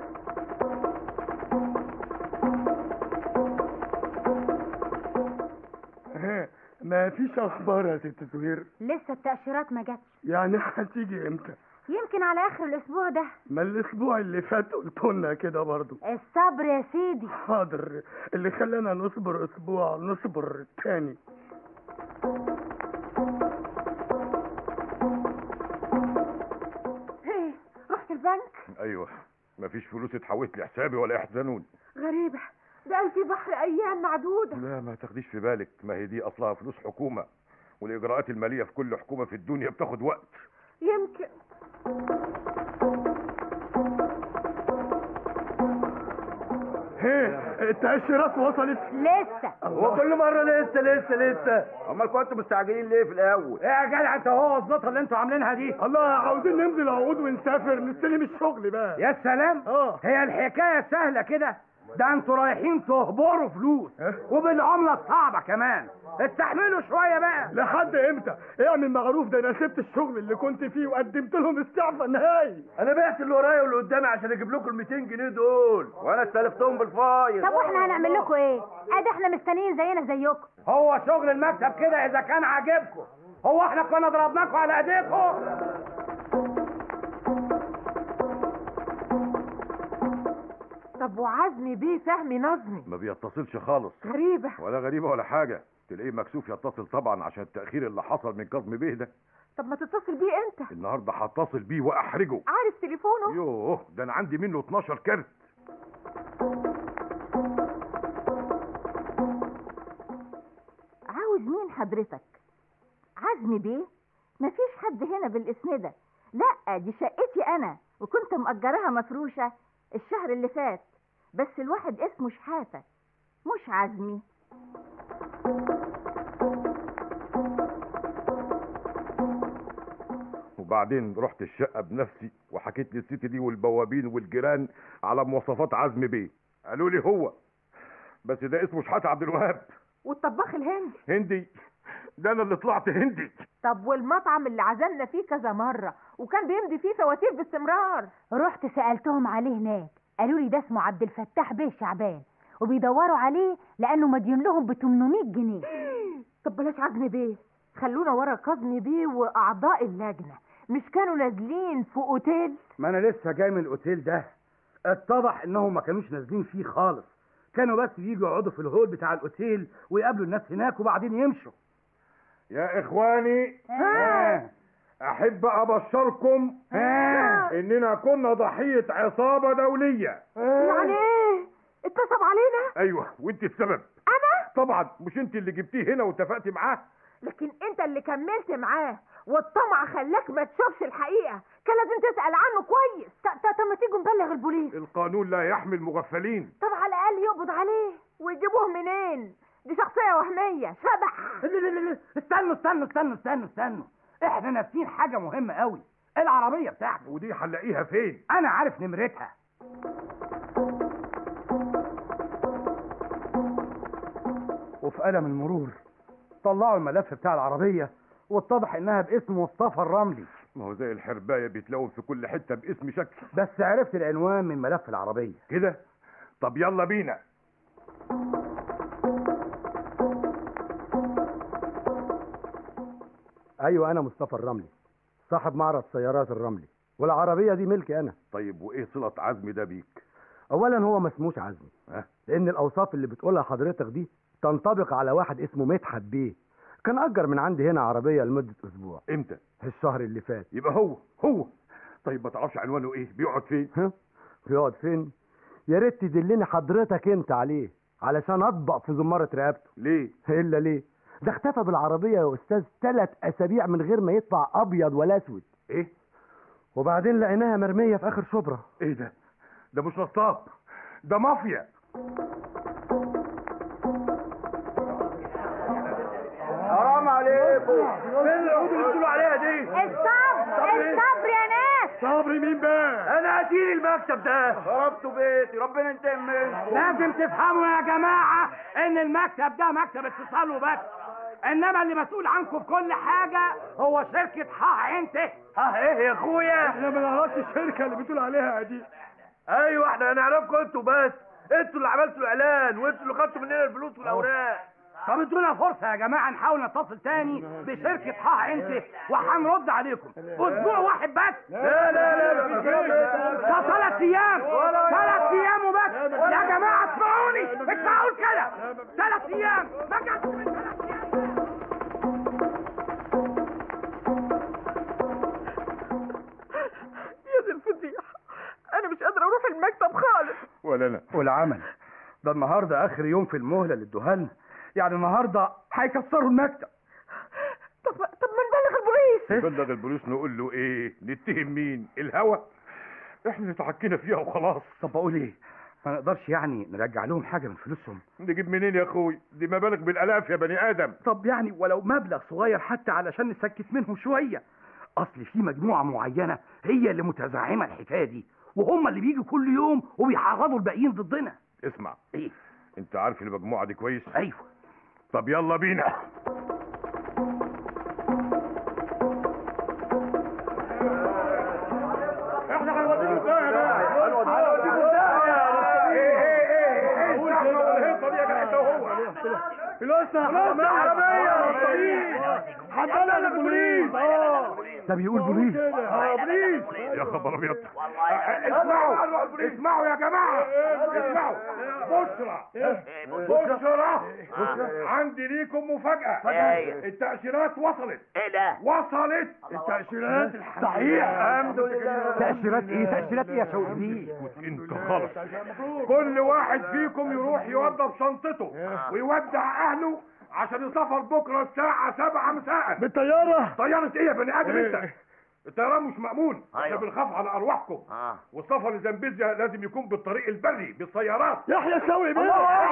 ما فيش اخبار يا ست زهير لسه التأشيرات ما جاتش يعني هتيجي امتى يمكن على اخر الاسبوع ده ما الاسبوع اللي فات قلت لنا كده برضو الصبر يا سيدي حاضر اللي خلانا نصبر اسبوع نصبر تاني ايه رحت البنك ايوه مفيش فلوس اتحولت لحسابي ولا يحزنون غريبة ده قال في بحر ايام معدودة لا ما تاخديش في بالك ما هي دي اصلها فلوس حكومه والاجراءات الماليه في كل حكومه في الدنيا بتاخد وقت يمكن هي التأشيرات وصلت لسه وكل مرة لسه لسه لسه امال كنتوا مستعجلين ليه في الاول ايه يا جدع انت هو الزطه اللي انتوا عاملينها دي الله عاوزين نمضي العقود ونسافر نستلم الشغل بقى يا سلام اه هي الحكايه سهله كده ده انتوا رايحين تهبروا فلوس وبالعمله الصعبه كمان استحملوا شويه بقى لحد امتى اعمل معروف ده انا سبت الشغل اللي كنت فيه وقدمت لهم استعفاء نهائي انا بعت اللي ورايا واللي قدامي عشان اجيب لكم ال 200 جنيه دول وانا استلفتهم بالفايض طب واحنا هنعمل لكم ايه ادي احنا مستنيين زينا زيكم هو شغل المكتب كده اذا كان عاجبكم هو احنا كنا ضربناكم على ايديكم طب وعزمي بيه فهمي نظمي ما بيتصلش خالص غريبة ولا غريبه ولا حاجه تلاقيه مكسوف يتصل طبعا عشان التاخير اللي حصل من كظم بيه ده طب ما تتصل بيه انت النهارده هتصل بيه واحرجه عارف تليفونه يوه ده انا عندي منه 12 كارت عاوز مين حضرتك عزمي بيه مفيش حد هنا بالاسم ده لا دي شقتي انا وكنت مأجراها مفروشة الشهر اللي فات بس الواحد اسمه شحاتة مش عزمي وبعدين رحت الشقه بنفسي وحكيت للست دي والبوابين والجيران على مواصفات عزم بيه قالوا لي هو بس ده اسمه شحاته عبد الوهاب والطباخ الهندي هندي ده انا اللي طلعت هندي طب والمطعم اللي عزمنا فيه كذا مرة وكان بيمضي فيه فواتير باستمرار رحت سألتهم عليه هناك قالوا لي ده اسمه عبد الفتاح بيه شعبان وبيدوروا عليه لانه مديون لهم ب 800 جنيه طب بلاش عزمي بيه خلونا ورا كظمي بيه واعضاء اللجنة مش كانوا نازلين في اوتيل ما انا لسه جاي من الاوتيل ده اتضح انهم ما كانوش نازلين فيه خالص كانوا بس يجوا يقعدوا في الهول بتاع الاوتيل ويقابلوا الناس هناك وبعدين يمشوا يا اخواني ها احب ابشركم ها اننا كنا ضحيه عصابه دوليه يعني ايه اتصب علينا ايوه وانت السبب انا طبعا مش انت اللي جبتيه هنا واتفقتي معاه لكن انت اللي كملت معاه والطمع خلاك ما تشوفش الحقيقة كان لازم تسأل عنه كويس طب ما تيجوا نبلغ البوليس القانون لا يحمي المغفلين طب على الأقل يقبض عليه ويجيبوه منين دي شخصية وهمية شبح لا لا لا لا استنوا استنوا استنوا استنوا استنوا احنا ناسيين حاجة مهمة قوي العربية بتاعته ودي هنلاقيها فين انا عارف نمرتها وفي قلم المرور طلعوا الملف بتاع العربية واتضح انها باسم مصطفى الرملي ما هو زي الحربايه بيتلاقوا في كل حته باسم شكل بس عرفت العنوان من ملف العربية كده طب يلا بينا ايوه انا مصطفى الرملي صاحب معرض سيارات الرملي والعربيه دي ملكي انا طيب وايه صله عزمي ده بيك اولا هو ما اسموش عزمي لان الاوصاف اللي بتقولها حضرتك دي تنطبق على واحد اسمه مدحت بيه كان اجر من عندي هنا عربيه لمده اسبوع امتى الشهر اللي فات يبقى هو هو طيب ما تعرفش عنوانه ايه بيقعد فين ها بيقعد فين يا ريت تدلني حضرتك انت عليه علشان اطبق في زماره رقبته ليه الا ليه ده اختفى بالعربيه يا استاذ ثلاث اسابيع من غير ما يطلع ابيض ولا اسود ايه وبعدين لقيناها مرميه في اخر شبرا ايه ده ده مش نصاب ده مافيا حرام عليكم فين العود اللي بتقولوا عليها دي الصبر الصبر يا ناس صبري مين بقى انا قتيل المكتب ده ضربته بيتي ربنا ينتقم منه لازم تفهموا يا جماعة ان المكتب ده مكتب اتصال وبس انما اللي مسؤول عنكم في كل حاجة هو شركة ها انت ها ايه يا اخويا احنا ما نعرفش الشركه اللي بتقول عليها دي ايوه احنا هنعرفكم انتوا بس انتوا اللي عملتوا الاعلان وانتوا اللي خدتوا مننا الفلوس والاوراق طب ادونا فرصة يا جماعة نحاول نتصل تاني بشركة ها انت وهنرد عليكم اسبوع واحد بس لا لا لا مفيش كده. طب ثلاث ايام ولا- ثلاث ايام وبس يا جماعة اسمعوني اسمعوا كده ثلاث ايام ما جاتش من ثلاث ايام يا دي الفضيحة أنا مش قادرة أروح المكتب خالص ولا انا والعمل ده النهارده اخر يوم في المهله اللي ادوها لنا يعني النهارده هيكسروا المكتب طب طب ما نبلغ البوليس نبلغ البوليس نقول له ايه نتهم مين الهوى احنا اللي اتحكينا فيها وخلاص طب بقول ايه ما نقدرش يعني نرجع لهم حاجه من فلوسهم نجيب منين يا اخوي دي مبالغ بالالاف يا بني ادم طب يعني ولو مبلغ صغير حتى علشان نسكت منهم شويه اصل في مجموعه معينه هي اللي متزعمه الحكايه دي وهم اللي بيجوا كل يوم وبيحرضوا الباقيين ضدنا اسمع ايه انت عارف المجموعه دي كويس ايوه طب يلا بينا احنا هنوديكم ده بقى هنوديكم ده ايه ايه ايه ايه الزحمه والهيصه دي يا جدع انت وهو فلوسنا فلوسنا عربيه هنبلغ البوليس اه ده بيقول بوليس اه بوليس يا خبر ابيض اسمعوا اسمعوا يا جماعه اسمعوا بشرى بشرى عندي ليكم مفاجاه التاشيرات وصلت ايه ده وصلت التاشيرات صحيح الحمد لله تاشيرات ايه تاشيرات ايه يا شوقي بيه انت خالص كل واحد فيكم يروح يوضب شنطته ويودع اهله عشان يسافر بكره الساعه 7 مساء بالطياره طياره ايه يا بني ادم انت إيه؟ الطيران مش مأمون احنا أيوة. بنخاف على ارواحكم اه والسفر لزنبيزيا لازم يكون بالطريق البري بالسيارات يحيى شوقي بيه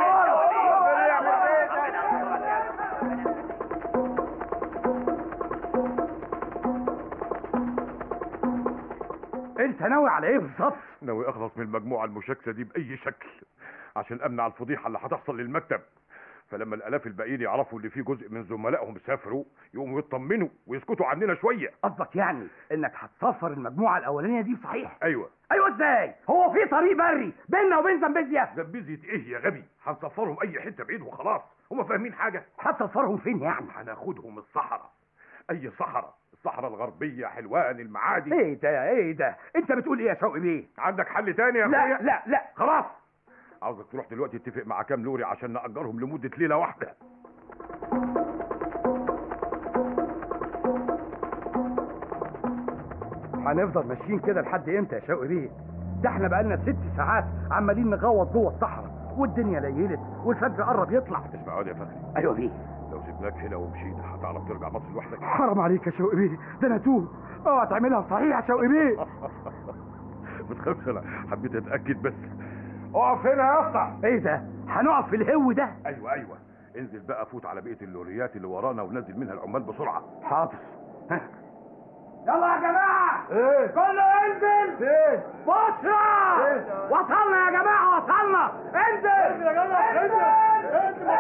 انت ناوي على ايه بالظبط ناوي اخلص من المجموعه المشاكسه دي باي شكل عشان امنع الفضيحه اللي هتحصل للمكتب فلما الالاف الباقيين يعرفوا اللي في جزء من زملائهم سافروا يقوموا يطمنوا ويسكتوا عننا شويه قصدك يعني انك هتسفر المجموعه الاولانيه دي صحيح ايوه ايوه ازاي هو في طريق بري بيننا وبين زنبيزيا زنبيزية ايه يا غبي هنسفرهم اي حته بعيد وخلاص هم فاهمين حاجه هتسفرهم فين يعني هناخدهم الصحراء اي صحراء الصحراء الغربيه حلوان المعادي ايه ده ايه ده انت بتقول ايه يا شوقي بيه عندك حل تاني يا لا اخويا لا لا خلاص عاوزك تروح دلوقتي تتفق مع كام لوري عشان نأجرهم لمدة ليلة واحدة هنفضل ماشيين كده لحد امتى يا شوقي بيه ده احنا بقالنا ست ساعات عمالين نغوط جوه الصحراء والدنيا ليلت والفجر قرب يطلع اسمع يا فخري ايوه بيه لو سيبناك هنا ومشينا هتعرف ترجع مصر لوحدك حرام عليك يا شوقي بيه ده انا توه اوعى تعملها صحيح يا شوقي بيه ما تخافش انا حبيت اتاكد بس اقف هنا يا اسطى ايه ده هنقف في الهو ده ايوه ايوه انزل بقى فوت على بقيه اللوريات اللي ورانا ونزل منها العمال بسرعه حاضر يلا يا جماعة ايه كله انزل فين بشرى وصلنا يا جماعة وصلنا انزل يا جماعة انزل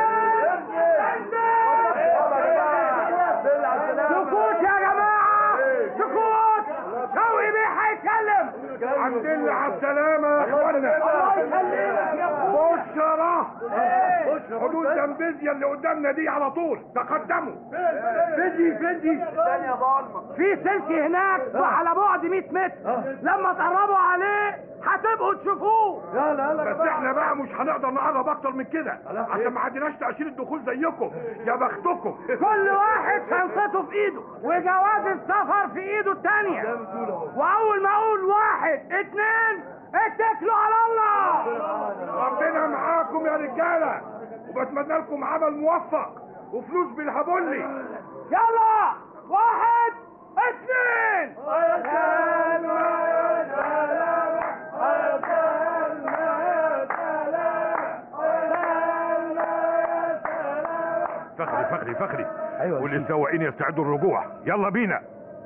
سكوت يا جماعة سكوت شوقي بيه هيتكلم الحمد لله على السلامة يا اخوانا الله يخليك يا اخويا بشرى حدود زنبيزيا اللي قدامنا دي على طول تقدموا فدي فدي في سلك هناك وعلى بعد 100 متر لما تقربوا عليه هتبقوا تشوفوه يلا يلا بس احنا بقى مش هنقدر نقرب اكتر من كده عشان ما عندناش تأشيرة دخول زيكم يا بختكم كل واحد شنطته في ايده وجواز السفر في ايده التانية واول ما اقول واحد اتنين اتكلوا على الله ربنا معاكم يا رجالة وبتمنى لكم عمل موفق وفلوس بالهبولي يلا واحد اتنين فخري فخري فخري ايوه والسواقين يستعدوا الرجوع يلا بينا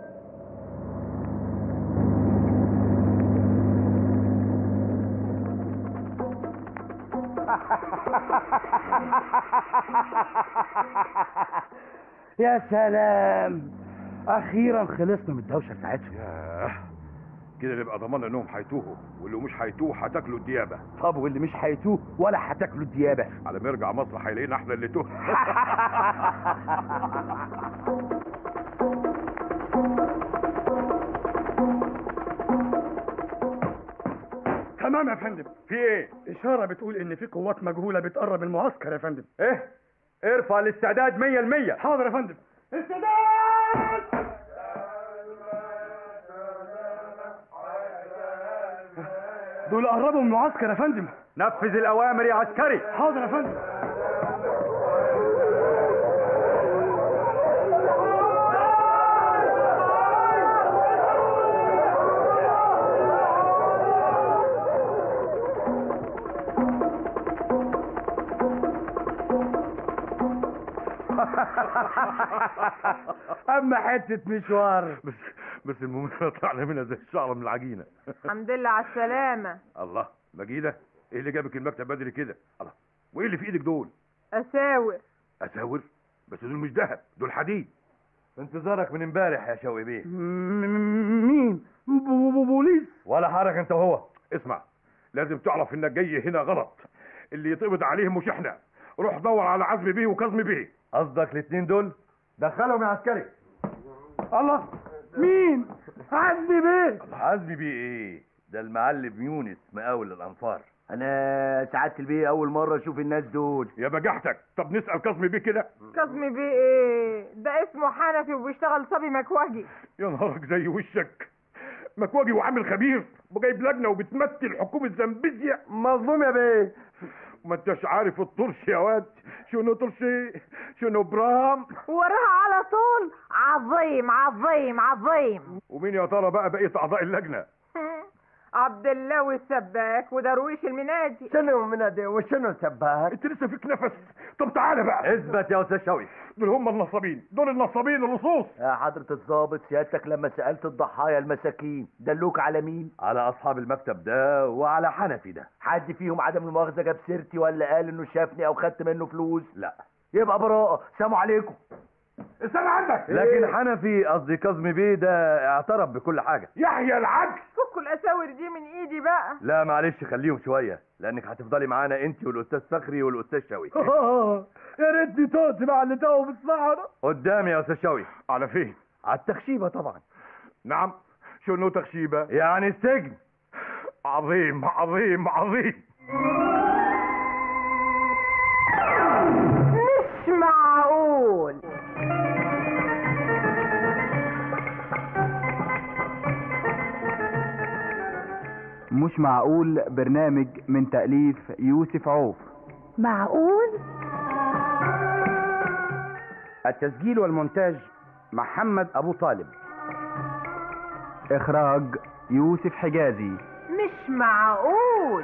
يا سلام اخيرا خلصنا من الدوشه بتاعتهم ياه كده نبقى ضمننا انهم هيتوهوا واللي مش هيتوه هتاكلوا الديابه طب واللي مش هيتوه ولا هتاكلوا الديابه على ما يرجع مصر هيلاقينا احنا اللي توه تمام يا فندم في ايه اشاره بتقول ان في قوات مجهوله بتقرب من المعسكر يا فندم ايه ارفع الاستعداد 100% حاضر يا فندم دول قربوا من المعسكر يا فندم نفذ الاوامر يا عسكري حاضر يا فندم اما حته مشوار بس بس المهم إحنا طلعنا منها زي الشعره من العجينه الحمد لله على السلامة الله مجيده ايه اللي جابك المكتب بدري كده الله وايه اللي في ايدك دول أساور اساور بس دول مش ذهب دول حديد انتظارك من امبارح يا شوقي بيه مين بوليس ولا حركه انت وهو اسمع لازم تعرف انك جاي هنا غلط اللي يتقبض عليهم مش احنا روح دور على عزمي بيه وكظمي بيه قصدك الاثنين دول دخلهم يا عسكري الله مين عزمي بيه عزمي بيه ايه ده المعلم يونس مقاول الانفار انا سعادة البيه اول مرة اشوف الناس دول يا بجحتك طب نسأل كظمي بيه كده كظمي بيه ايه ده اسمه حنفي وبيشتغل صبي مكواجي يا نهارك زي وشك مكواجي وعامل خبير وجايب لجنه وبتمثل حكومه زنبيزيا مظلوم يا بيه ما انتش عارف الطرش يا واد شنو طرشي شنو برام وراها على طول عظيم عظيم عظيم ومين يا ترى بقى بقيه اعضاء اللجنه عبد الله والسباك ودرويش المنادي شنو منادي وشنو سباك انت لسه فيك نفس طب تعالى بقى اثبت يا استاذ شوقي دول هم النصابين دول النصابين اللصوص يا حضرة الضابط سيادتك لما سألت الضحايا المساكين دلوك على مين على اصحاب المكتب ده وعلى حنفي ده حد فيهم عدم المؤاخذة جاب سيرتي ولا قال انه شافني او خدت منه فلوس لا يبقى براءة سلام عليكم استنى عندك لكن حنفي قصدي كظمي بيه ده اعترف بكل حاجه يحيى العدل فكوا الاساور دي من ايدي بقى لا معلش خليهم شويه لانك هتفضلي معانا انت والاستاذ فخري والاستاذ شوقي يا ريتني توت مع اللي توه في الصحراء قدامي يا استاذ شوقي على فين على التخشيبه طبعا نعم شنو تخشيبه يعني السجن عظيم عظيم عظيم مش معقول مش معقول برنامج من تأليف يوسف عوف معقول التسجيل والمونتاج محمد ابو طالب إخراج يوسف حجازي مش معقول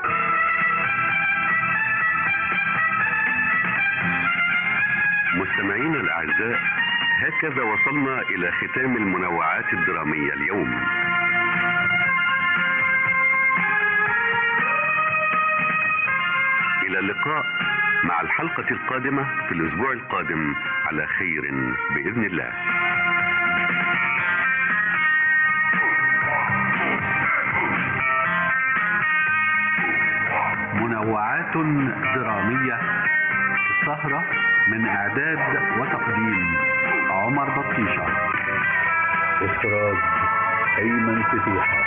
مستمعينا الأعزاء هكذا وصلنا إلى ختام المنوعات الدرامية اليوم إلى اللقاء مع الحلقة القادمة في الأسبوع القادم على خير بإذن الله منوعات درامية سهرة من إعداد وتقديم عمر بطيشة إخراج أيمن فتيحة